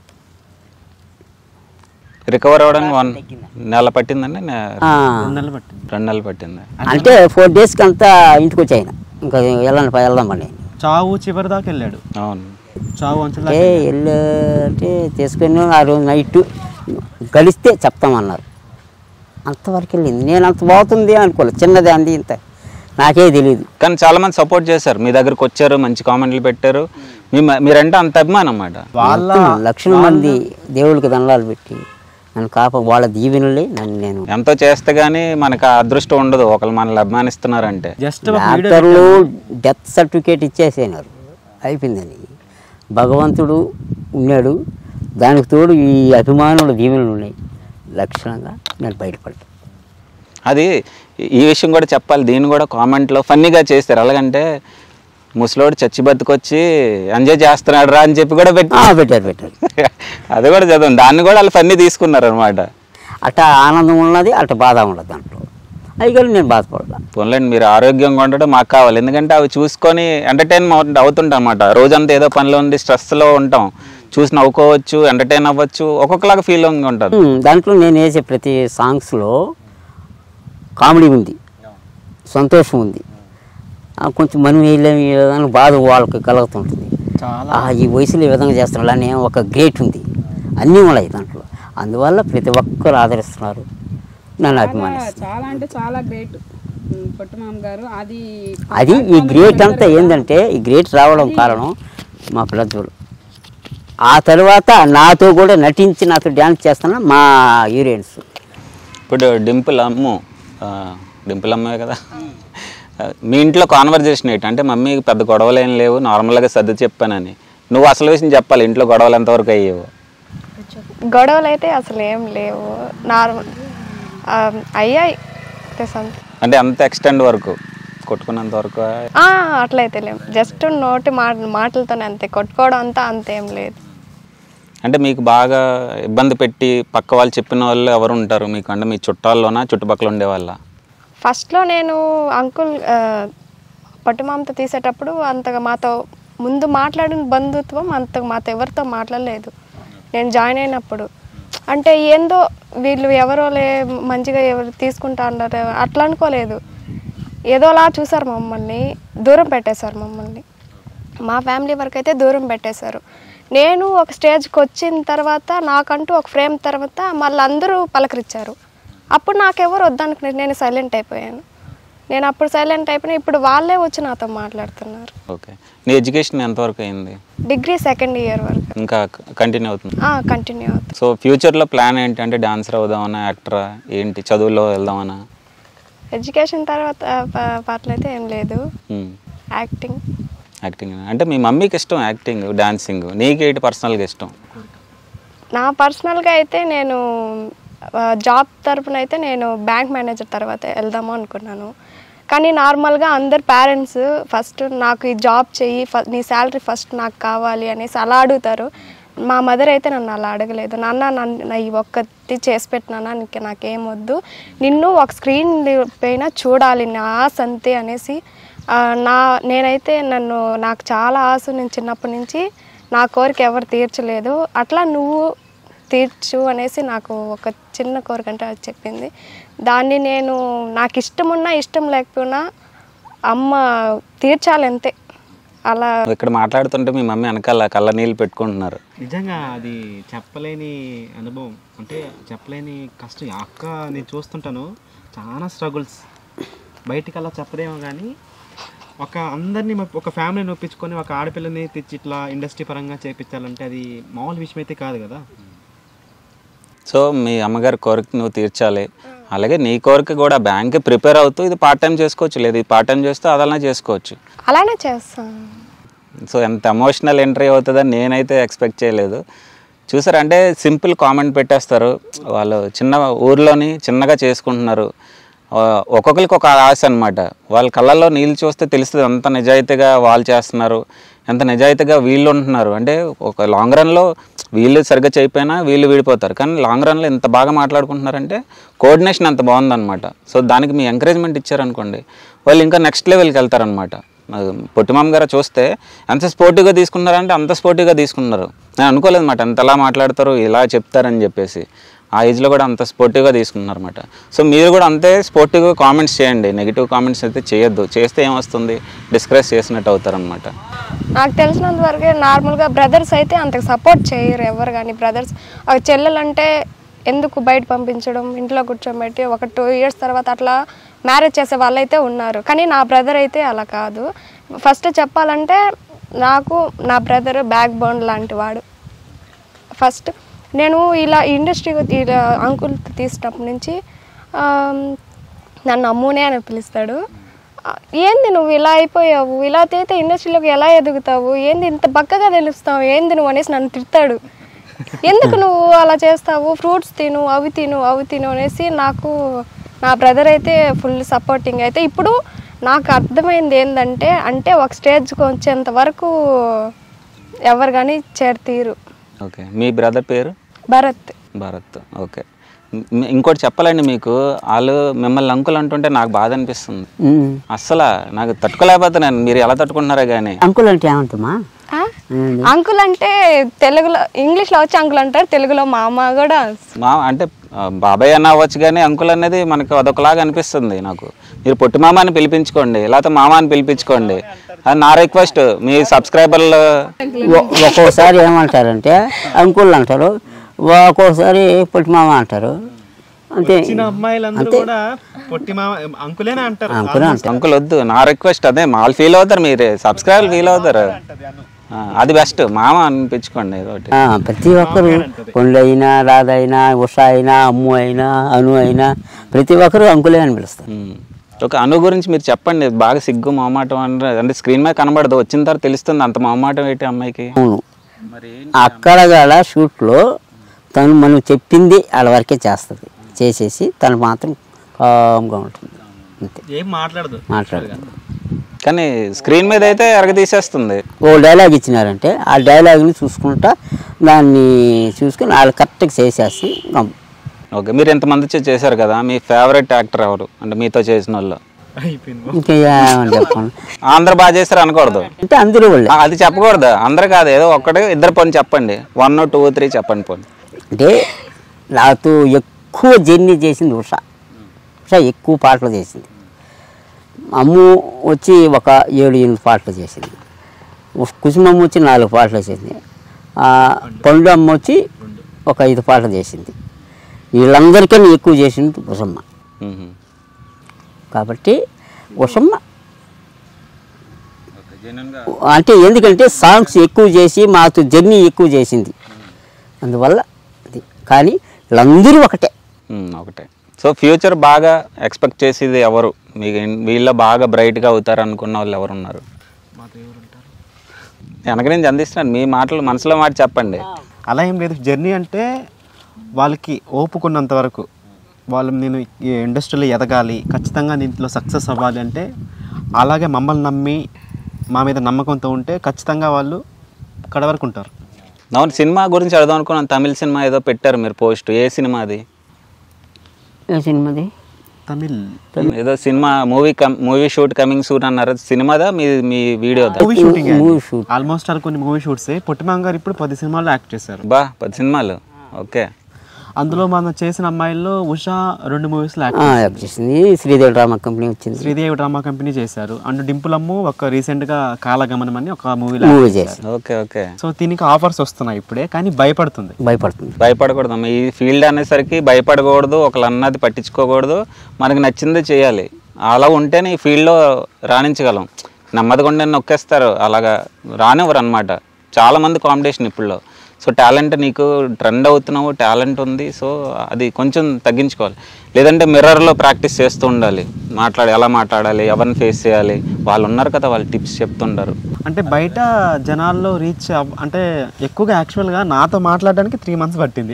రికవర్ అవ్వడానికి వన్ నెల పట్టిందండి నే- ఆ, రెండు నెలలు పట్టింది అంటే ఫోర్ డేస్కి అంతా ఇంటికి వచ్చి ఆయన ఇంకా వెళ్ళండి పై వెళ్దాం మళ్ళీ చావు చివరి దాకా వెళ్ళాడు అవును చావు అంచుల అంటే వెళ్ళి అంటే తీసుకొని ఆ రోజు నైట్ గలిస్తే చెప్తామన్నారు అంతవరకు వెళ్ళింది నేను అంత బాగుతుంది అనుకోలేదు చిన్నదే అంది ఇంత నాకే తెలియదు కానీ చాలా మంది సపోర్ట్ చేశారు మీ దగ్గరకు వచ్చారు మంచి కామెంట్లు పెట్టారు మీ మీరంటే అంత అభిమానం అన్నమాట వాళ్ళ మొత్తం లక్షల మంది దేవుడికి దండాలు పెట్టి నన్ను కాప వాళ్ళ దీవెనలే నన్ను నేను ఎంతో చేస్తే గానీ మనకు ఆ అదృష్టం ఉండదు ఒకళ్ళు మనల్ని అభిమానిస్తున్నారంటే జస్ట్ డాక్టర్లు డెత్ సర్టిఫికేట్ ఇచ్చేసినారు అయిపోయిందని భగవంతుడు ఉన్నాడు దానికి తోడు ఈ అభిమానుల దీవెనలు ఉన్నాయి లక్షణంగా నేను బయటపడ్డా అది ఈ విషయం కూడా చెప్పాలి దీన్ని కూడా కామెంట్లో ఫన్నీగా చేస్తారు ఎలాగంటే ముసలోడు చచ్చి బతుకొచ్చి ఎంజాయ్ చేస్తున్నాడు రా అని చెప్పి కూడా పెట్టి ఆ, పెట్టారు పెట్టారు అది కూడా చదవండి దాన్ని కూడా వాళ్ళు ఫన్నీ తీసుకున్నారు అనమాట అట ఆనందం ఉన్నది అట బాధ ఉన్నది దాంట్లో అవి కానీ నేను బాధపడదా పోన్లేండి మీరు ఆరోగ్యంగా ఉండడం మాకు కావాలి ఎందుకంటే అవి చూసుకొని ఎంటర్టైన్మెంట్ అవుతుంటాం అనమాట రోజంతా ఏదో పనిలో ఉండి స్ట్రెస్లో ఉంటాం చూసి నవ్వుకోవచ్చు ఎంటర్టైన్ అవ్వచ్చు ఒక్కొక్కలాగా ఫీలింగ్ ఉంటుంది ఉమ్, దాంట్లో నేను వేసే ప్రతి సాంగ్స్లో కామెడీ ఉంది సంతోషం ఉంది ఆ, కొంచెం మనం వేయలేము ఈ విధంగా బాధ వాళ్ళకి కలుగుతుంటుంది చాలా ఆ, ఈ వయసులో ఈ విధంగా చేస్తున్నారు అనే ఒక గ్రేట్ ఉంది అన్నీ ఉన్నాయి దాంట్లో అందువల్ల ప్రతి ఒక్కరు ఆదరిస్తున్నారు నన్ను అభిమానిస్తున్నారు చాలా అంటే చాలా గ్రేట్ పొట్టుమామ గారు అది అది ఈ గ్రేట్ అంతా ఏంటంటే ఈ గ్రేట్ రావడం కారణం మా ప్రజ్వలు ఆ తర్వాత నాతో కూడా నటించి నాతో డ్యాన్స్ చేస్తున్న మా హీరోయిన్స్ ఇప్పుడు డింపుల్ అమ్ము ఆ, డింపుల్ అమ్మే కదా ఆ, మీ ఇంట్లో కాన్వర్జేషన్ ఏంటి అంటే మమ్మీకి పెద్ద గొడవలు ఏం లేవు నార్మల్గా సర్ది చెప్పానని నువ్వు అసలు విషయం చెప్పాలి ఇంట్లో గొడవలు ఎంతవరకు అయ్యేవు గొడవలు అయితే అసలు ఏం లేవు నార్మల్ ఆ, అయ్యాయి అంతే సంత అంటే అంత ఎక్స్టెండ్ వరకు కొట్టుకున్నంత వరకు ఆ, అట్లయితే లేవు జస్ట్ నోటి మాట మాటలతోనే అంతే కొట్టుకోవడం అంతా అంతేం లేదు అంటే మీకు బాగా ఇబ్బంది పెట్టి పక్క వాళ్ళు చెప్పిన వాళ్ళు ఎవరు ఉంటారు మీకు అంటే మీ చుట్టాల్లోనా చుట్టుపక్కల ఉండే వాళ్ళ ఫస్ట్లో నేను అంకుల్ ఆ, పట్టుమామతో తీసేటప్పుడు అంతగా మాతో ముందు మాట్లాడిన బంధుత్వం అంతగా మాతో ఎవరితో మాట్లాడలేదు నేను జాయిన్ అయినప్పుడు అంటే ఏందో వీళ్ళు ఎవరో లే మంచిగా ఎవరు తీసుకుంటా అన్నారు అట్లా అనుకోలేదు ఏదోలా చూసారు మమ్మల్ని దూరం పెట్టేశారు మమ్మల్ని మా ఫ్యామిలీ వరకు అయితే దూరం పెట్టేశారు నేను ఒక స్టేజ్కి వచ్చిన తర్వాత నాకంటూ ఒక ఫ్రేమ్ తర్వాత మళ్ళీ అందరూ పలకరించారు అప్పుడు నాకెవరు వద్దనుకున్నారు నేను సైలెంట్ అయిపోయాను నేను అప్పుడు సైలెంట్ అయిపోయినా ఇప్పుడు వాళ్ళే వచ్చి నాతో మాట్లాడుతున్నారు ఓకే నీ ఎడ్యుకేషన్ ఎంతవరకు అయింది డిగ్రీ సెకండ్ ఇయర్ వరకు ఇంకా కంటిన్యూ అవుతుంది కంటిన్యూ అవుతుంది సో ఫ్యూచర్లో ప్లాన్ ఏంటి అంటే డాన్సర్ అవుదామనా యాక్టరా ఏంటి చదువులో వెళ్దామనా ఎడ్యుకేషన్ తర్వాత ప- పట్లయితే ఏం లేదు మ్మ్. యాక్టింగ్ యాక్టింగ్ అంటే మీ మమ్మీకి ఇష్టం యాక్టింగ్ డాన్సింగ్ నీకేంటి పర్సనల్గా ఇష్టం నా పర్సనల్గా అయితే నేను ఆ, జాబ్ తరపున అయితే నేను బ్యాంక్ మేనేజర్ తర్వాత వెళ్దాము అనుకున్నాను కానీ నార్మల్గా అందరు పేరెంట్స్ ఫస్ట్ నాకు ఈ జాబ్ చెయ్యి ఫ నీ శాలరీ ఫస్ట్ నాకు కావాలి అనేసి అలా అడుగుతారు మా మదర్ అయితే నన్ను అలా అడగలేదు నాన్న నన్ను నా ఈ ఒక్కటి చేసి పెట్టినానా నీకు నాకేం వద్దు నిన్ను ఒక స్క్రీన్ పైన చూడాలి నా ఆశ అంతే అనేసి ఆ, నా నేనైతే నన్ను నాకు చాలా ఆశ నేను చిన్నప్పటి నుంచి నా కోరిక ఎవరు తీర్చలేదు అట్లా నువ్వు తీర్చు అనేసి నాకు ఒక చిన్న కోరిక అంటే అది చెప్పింది దాన్ని నేను నాకు ఇష్టం ఉన్నా ఇష్టం లేకపోయినా అమ్మ తీర్చాలి అంతే అలా ఇక్కడ మాట్లాడుతుంటే మీ మమ్మీ వెనకాల కళ్ళ నీళ్ళు పెట్టుకుంటున్నారు నిజంగా అది చెప్పలేని అనుభవం అంటే చెప్పలేని కష్టం ఆ అక్క నేను చూస్తుంటాను చాలా స్ట్రగుల్స్ బయటికి అలా చెప్పలేమో కానీ ఒక అందరినీ మెప్- ఒక ఫ్యామిలీని ఒప్పించుకొని ఒక ఆడపిల్లని తెచ్చి ఇట్లా ఇండస్ట్రీ పరంగా చేపించాలంటే అది మామూలు విషయం అయితే కాదు కదా సో మీ అమ్మగారి కోరిక నువ్వు తీర్చాలి అలాగే నీ కోరిక కూడా బ్యాంక్ ప్రిపేర్ అవుతూ ఇది పార్ట్ టైం చేసుకోవచ్చు లేదు ఇది పార్ట్ టైం చేస్తూ అదలనే చేసుకోవచ్చు అలానే చేస్తాను సో ఎంత ఎమోషనల్ ఎంట్రీ అవుతుందని నేనైతే ఎక్స్పెక్ట్ చేయలేదు చూసారు అంటే సింపుల్ కామెంట్ పెట్టేస్తారు వాళ్ళు చిన్న ఊర్లోని చిన్నగా చేసుకుంటున్నారు ఆ, ఒక్కొక్కరికి ఒక ఆశ అనమాట వాళ్ళ కళ్ళల్లో నీళ్ళు చూస్తే తెలుస్తుంది ఎంత నిజాయితీగా వాళ్ళు చేస్తున్నారు ఎంత నిజాయితీగా వీళ్ళు ఉంటున్నారు అంటే ఒక లాంగ్ రన్లో వీళ్ళు సరిగ్గా చేయకపోయినా వీళ్ళు విడిపోతారు కానీ లాంగ్ రన్లో ఎంత బాగా మాట్లాడుకుంటున్నారంటే కోఆర్డినేషన్ అంత బాగుందన్నమాట సో దానికి మీ ఎంకరేజ్మెంట్ ఇచ్చారనుకోండి వాళ్ళు ఇంకా నెక్స్ట్ లెవెల్కి వెళ్తారనమాట పొట్టిమామ గారు చూస్తే ఎంత స్పోర్టివ్గా తీసుకున్నారంటే అంత స్పోర్టివ్గా తీసుకున్నారు నేను అనుకోలేదు అనమాట అంత ఎలా మాట్లాడతారు ఇలా చెప్తారని చెప్పేసి ఆ ఏజ్లో కూడా అంత స్పోర్టివ్గా తీసుకున్నారు అనమాట సో మీరు కూడా అంతే స్పోర్టివ్గా కామెంట్స్ చేయండి నెగిటివ్ కామెంట్స్ అయితే చేయొద్దు చేస్తే ఏమొస్తుంది డిస్కరేజ్ చేసినట్టు అవుతారనమాట నాకు తెలిసినంత వరకు నార్మల్గా బ్రదర్స్ అయితే అంతకు సపోర్ట్ చేయరు ఎవరు కానీ బ్రదర్స్ ఒక చెల్లెలంటే ఎందుకు బయట పంపించడం ఇంట్లో కూర్చోబెట్టి ఒక టూ ఇయర్స్ తర్వాత అట్లా మ్యారేజ్ చేసే వాళ్ళైతే ఉన్నారు కానీ నా బ్రదర్ అయితే అలా కాదు ఫస్ట్ చెప్పాలంటే నాకు నా బ్రదర్ బ్యాక్ బోన్ లాంటి వాడు ఫస్ట్ నేను ఇలా ఇండస్ట్రీ ఇలా అంకుల్ తీసినప్పటి నుంచి ఆ, నన్ను అమ్మునే అని పిలుస్తాడు ఆ, ఏంది నువ్వు ఇలా అయిపోయావు ఇలా అయితే ఇండస్ట్రీలోకి ఎలా ఎదుగుతావు ఏంది ఇంత బక్కగా తెలుస్తావు ఏంది నువ్వు అనేసి నన్ను తిడతాడు ఎందుకు నువ్వు అలా చేస్తావు ఫ్రూట్స్ తిను అవి తిను అవి తిను అనేసి నాకు నా బ్రదర్ అయితే ఫుల్ సపోర్టింగ్ అయితే ఇప్పుడు నాకు అర్థమైంది ఏంటంటే అంటే ఒక స్టేజ్కి వచ్చేంత వరకు ఎవరు కానీ చేరతీరు ఓకే మీ బ్రదర్ పేరు భరత్ భారత్ ఓకే ఇం- ఇంకోటి చెప్పాలండి మీకు వాళ్ళు మిమ్మల్ని అంకుల్ అంటుంటే నాకు బాధ అనిపిస్తుంది ఉమ్. అస్సలు నాకు తట్టుకోలేకపోతున్నాను మీరు ఎలా తట్టుకుంటున్నారో కానీ అంకుల్ అంటే ఏమంటమ్మా ఆ? అంకుల్ అంటే తెలుగులో ఇంగ్లీష్లో వచ్చి అంకుల్ అంటారు తెలుగులో మా అమ్మ కూడా మా అంటే ఆ, బాబాయ్ అన్న అవ్వచ్చు కానీ అంకుల్ అనేది మనకు అదొకలాగా అనిపిస్తుంది నాకు మీరు పొట్టి మామ అని పిలిపించుకోండి లేకపోతే మామ అని పిలిపించుకోండి అది నా రిక్వెస్ట్ మీ సబ్స్క్రైబర్లు ఒ- ఒక్కోసారి ఏమంటారంటే అంకుల్ అంటారు ఒక్కోసారి పొట్టిమామ అంటారు అంతే చిన్న అమ్మాయిలందరూ కూడా పొట్టి మామ అంకులేనే అంటారు అంకుల్ అంటారు అంకుల్ వద్దు నా రిక్వెస్ట్ అదే వాళ్ళు ఫీల్ అవుతారు మీరు సబ్స్క్రైబర్ ఫీల్ అవుతారు ఆ, అది బెస్ట్ మామ అనిపించుకోండి ఏదో ఒకటి ఆ, ప్రతి ఒక్కరు కొండ అయినా రాధ అయినా ఉష అయినా అమ్ము అయినా అను అయినా ప్రతి ఒక్కరు అంకులే అని పిలుస్తారు ఉమ్. ఒక అను గురించి మీరు చెప్పండి బాగా సిగ్గు మొహమాటం అంటే అంటే స్క్రీన్ మీద కనబడదు వచ్చిన తర్వాత తెలుస్తుంది అంత మొహమాటం ఏంటి అమ్మాయికి అవును అక్కడ గల షూట్లో తను మనం చెప్పింది వాళ్ళ వరకే చేస్తుంది చేసేసి తను మాత్రం కామ్గా ఉంటుంది అంతే ఏం మాట్లాడదు మాట్లాడదు కానీ స్క్రీన్ మీద అయితే ఎరగ తీసేస్తుంది ఓ డైలాగ్ ఇచ్చినారంటే ఆ డైలాగ్ని చూసుకుంటా దాన్ని చూసుకుని వాళ్ళు కరెక్ట్గా చేసేసి గమ్. ఓకే మీరు ఎంతమంది చే- చేశారు కదా మీ ఫేవరెట్ యాక్టర్ ఎవరు అంటే మీతో చేసిన వాళ్ళు అయిపోయింది ఇంకా ఏమని చెప్పండి అందరు బాగా చేశారు అనకూడదు అంటే అందరూ వాళ్ళే ఆ, అది చెప్పకూడదు అందరు కాదు ఏదో ఒక్కటే ఇద్దరు పని చెప్పండి వన్ టూ త్రీ చెప్పండి పోనీ అంటే నాతో ఎక్కువ జర్నీ చేసింది ఉష ఉష ఎక్కువ పాటలు చేసింది అమ్ము వచ్చి ఒక ఏడు ఎనిమిది పాటలు చేసింది ఉష్- కుసుమమ్మ వచ్చి నాలుగు పాటలు చేసింది ఆ, పండు అమ్మ వచ్చి ఒక ఐదు పాటలు చేసింది వీళ్ళందరికీ ఎక్కువ చేసింది ఉషమ్మ మ్మ్. కాబట్టి ఉషమ్మ అంటే ఎందుకంటే సాంగ్స్ ఎక్కువ చేసి మాతో జర్నీ ఎక్కువ చేసింది అందువల్ల అది కానీ వీళ్ళందరూ ఒకటే మ్మ్, ఒకటే సో ఫ్యూచర్ బాగా ఎక్స్పెక్ట్ చేసేది ఎవరు మీకు వీళ్ళ బాగా బ్రైట్గా అవుతారు అనుకున్న వాళ్ళు ఎవరు ఉన్నారు వెనక నుంచి అందిస్తున్నాను మీ మాటలు మనసులో మాట చెప్పండి అలా ఏం లేదు జర్నీ అంటే వాళ్ళకి ఓపుకున్నంత వరకు వాళ్ళు నేను ఈ ఇండస్ట్రీలో ఎదగాలి ఖచ్చితంగా దీంట్లో సక్సెస్ అవ్వాలి అంటే అలాగే మమ్మల్ని నమ్మి మా మీద నమ్మకంతో ఉంటే ఖచ్చితంగా వాళ్ళు కడ వరకు ఉంటారు అవును సినిమా గురించి అడదాం అనుకున్నాను తమిళ సినిమా ఏదో పెట్టారు మీరు పోస్ట్ ఏ సినిమా అది ఏ సినిమాది తమిళ్ ఏదో cinema movie come movie shoot coming soon అన్నారు సినిమాదా మీ మీ వీడియోదా movie shooting movie shoot almost all కొన్ని మూవీ షూట్సే పొట్టిమాంగ్ గారు ఇప్పుడు పది సినిమాల్లో యాక్ట్ చేశారు బా పది సినిమాలు ఓకే అందులో మనం చేసిన అమ్మాయిల్లో ఉషా రెండు మూవీస్లో యాక్ట్ ఆ, యాక్ట్ చేసింది శ్రీదేవి డ్రామా కంపెనీ వచ్చింది శ్రీదేవి డ్రామా కంపెనీ చేశారు అండ్ డింపులమ్ము ఒక రీసెంట్ గా కాలగమనం అని ఒక మూవీలో మూవీ చేసి ఓకే ఓకే సో దీనికి ఆఫర్స్ వస్తున్నాయి ఇప్పుడే కానీ భయపడుతుంది భయపడుతుంది భయపడకూడదు అమ్మ. ఈ ఫీల్డ్ అనేసరికి భయపడకూడదు ఒకళ్ళు అన్నది పట్టించుకోకూడదు మనకి నచ్చింది చేయాలి అలా ఉంటేనే ఈ ఫీల్డ్లో రాణించగలం నెమ్మదిగా ఉండే నొక్కేస్తారు అలాగా రానివ్వరు అనమాట చాలామంది కాంపిటీషన్ ఇప్పుడులో సో టాలెంట్ నీకు ట్రెండ్ అవుతున్నావు టాలెంట్ ఉంది సో అది కొంచెం తగ్గించుకోవాలి లేదంటే మిర్రర్లో ప్రాక్టీస్ చేస్తూ ఉండాలి మాట్లాడి ఎలా మాట్లాడాలి ఎవరిని ఫేస్ చేయాలి వాళ్ళు ఉన్నారు కదా వాళ్ళు టిప్స్ చెప్తుంటారు అంటే బయట జనాల్లో రీచ్ అవ్- అంటే ఎక్కువగా యాక్చువల్గా నాతో మాట్లాడడానికి త్రీ మంత్స్ పట్టింది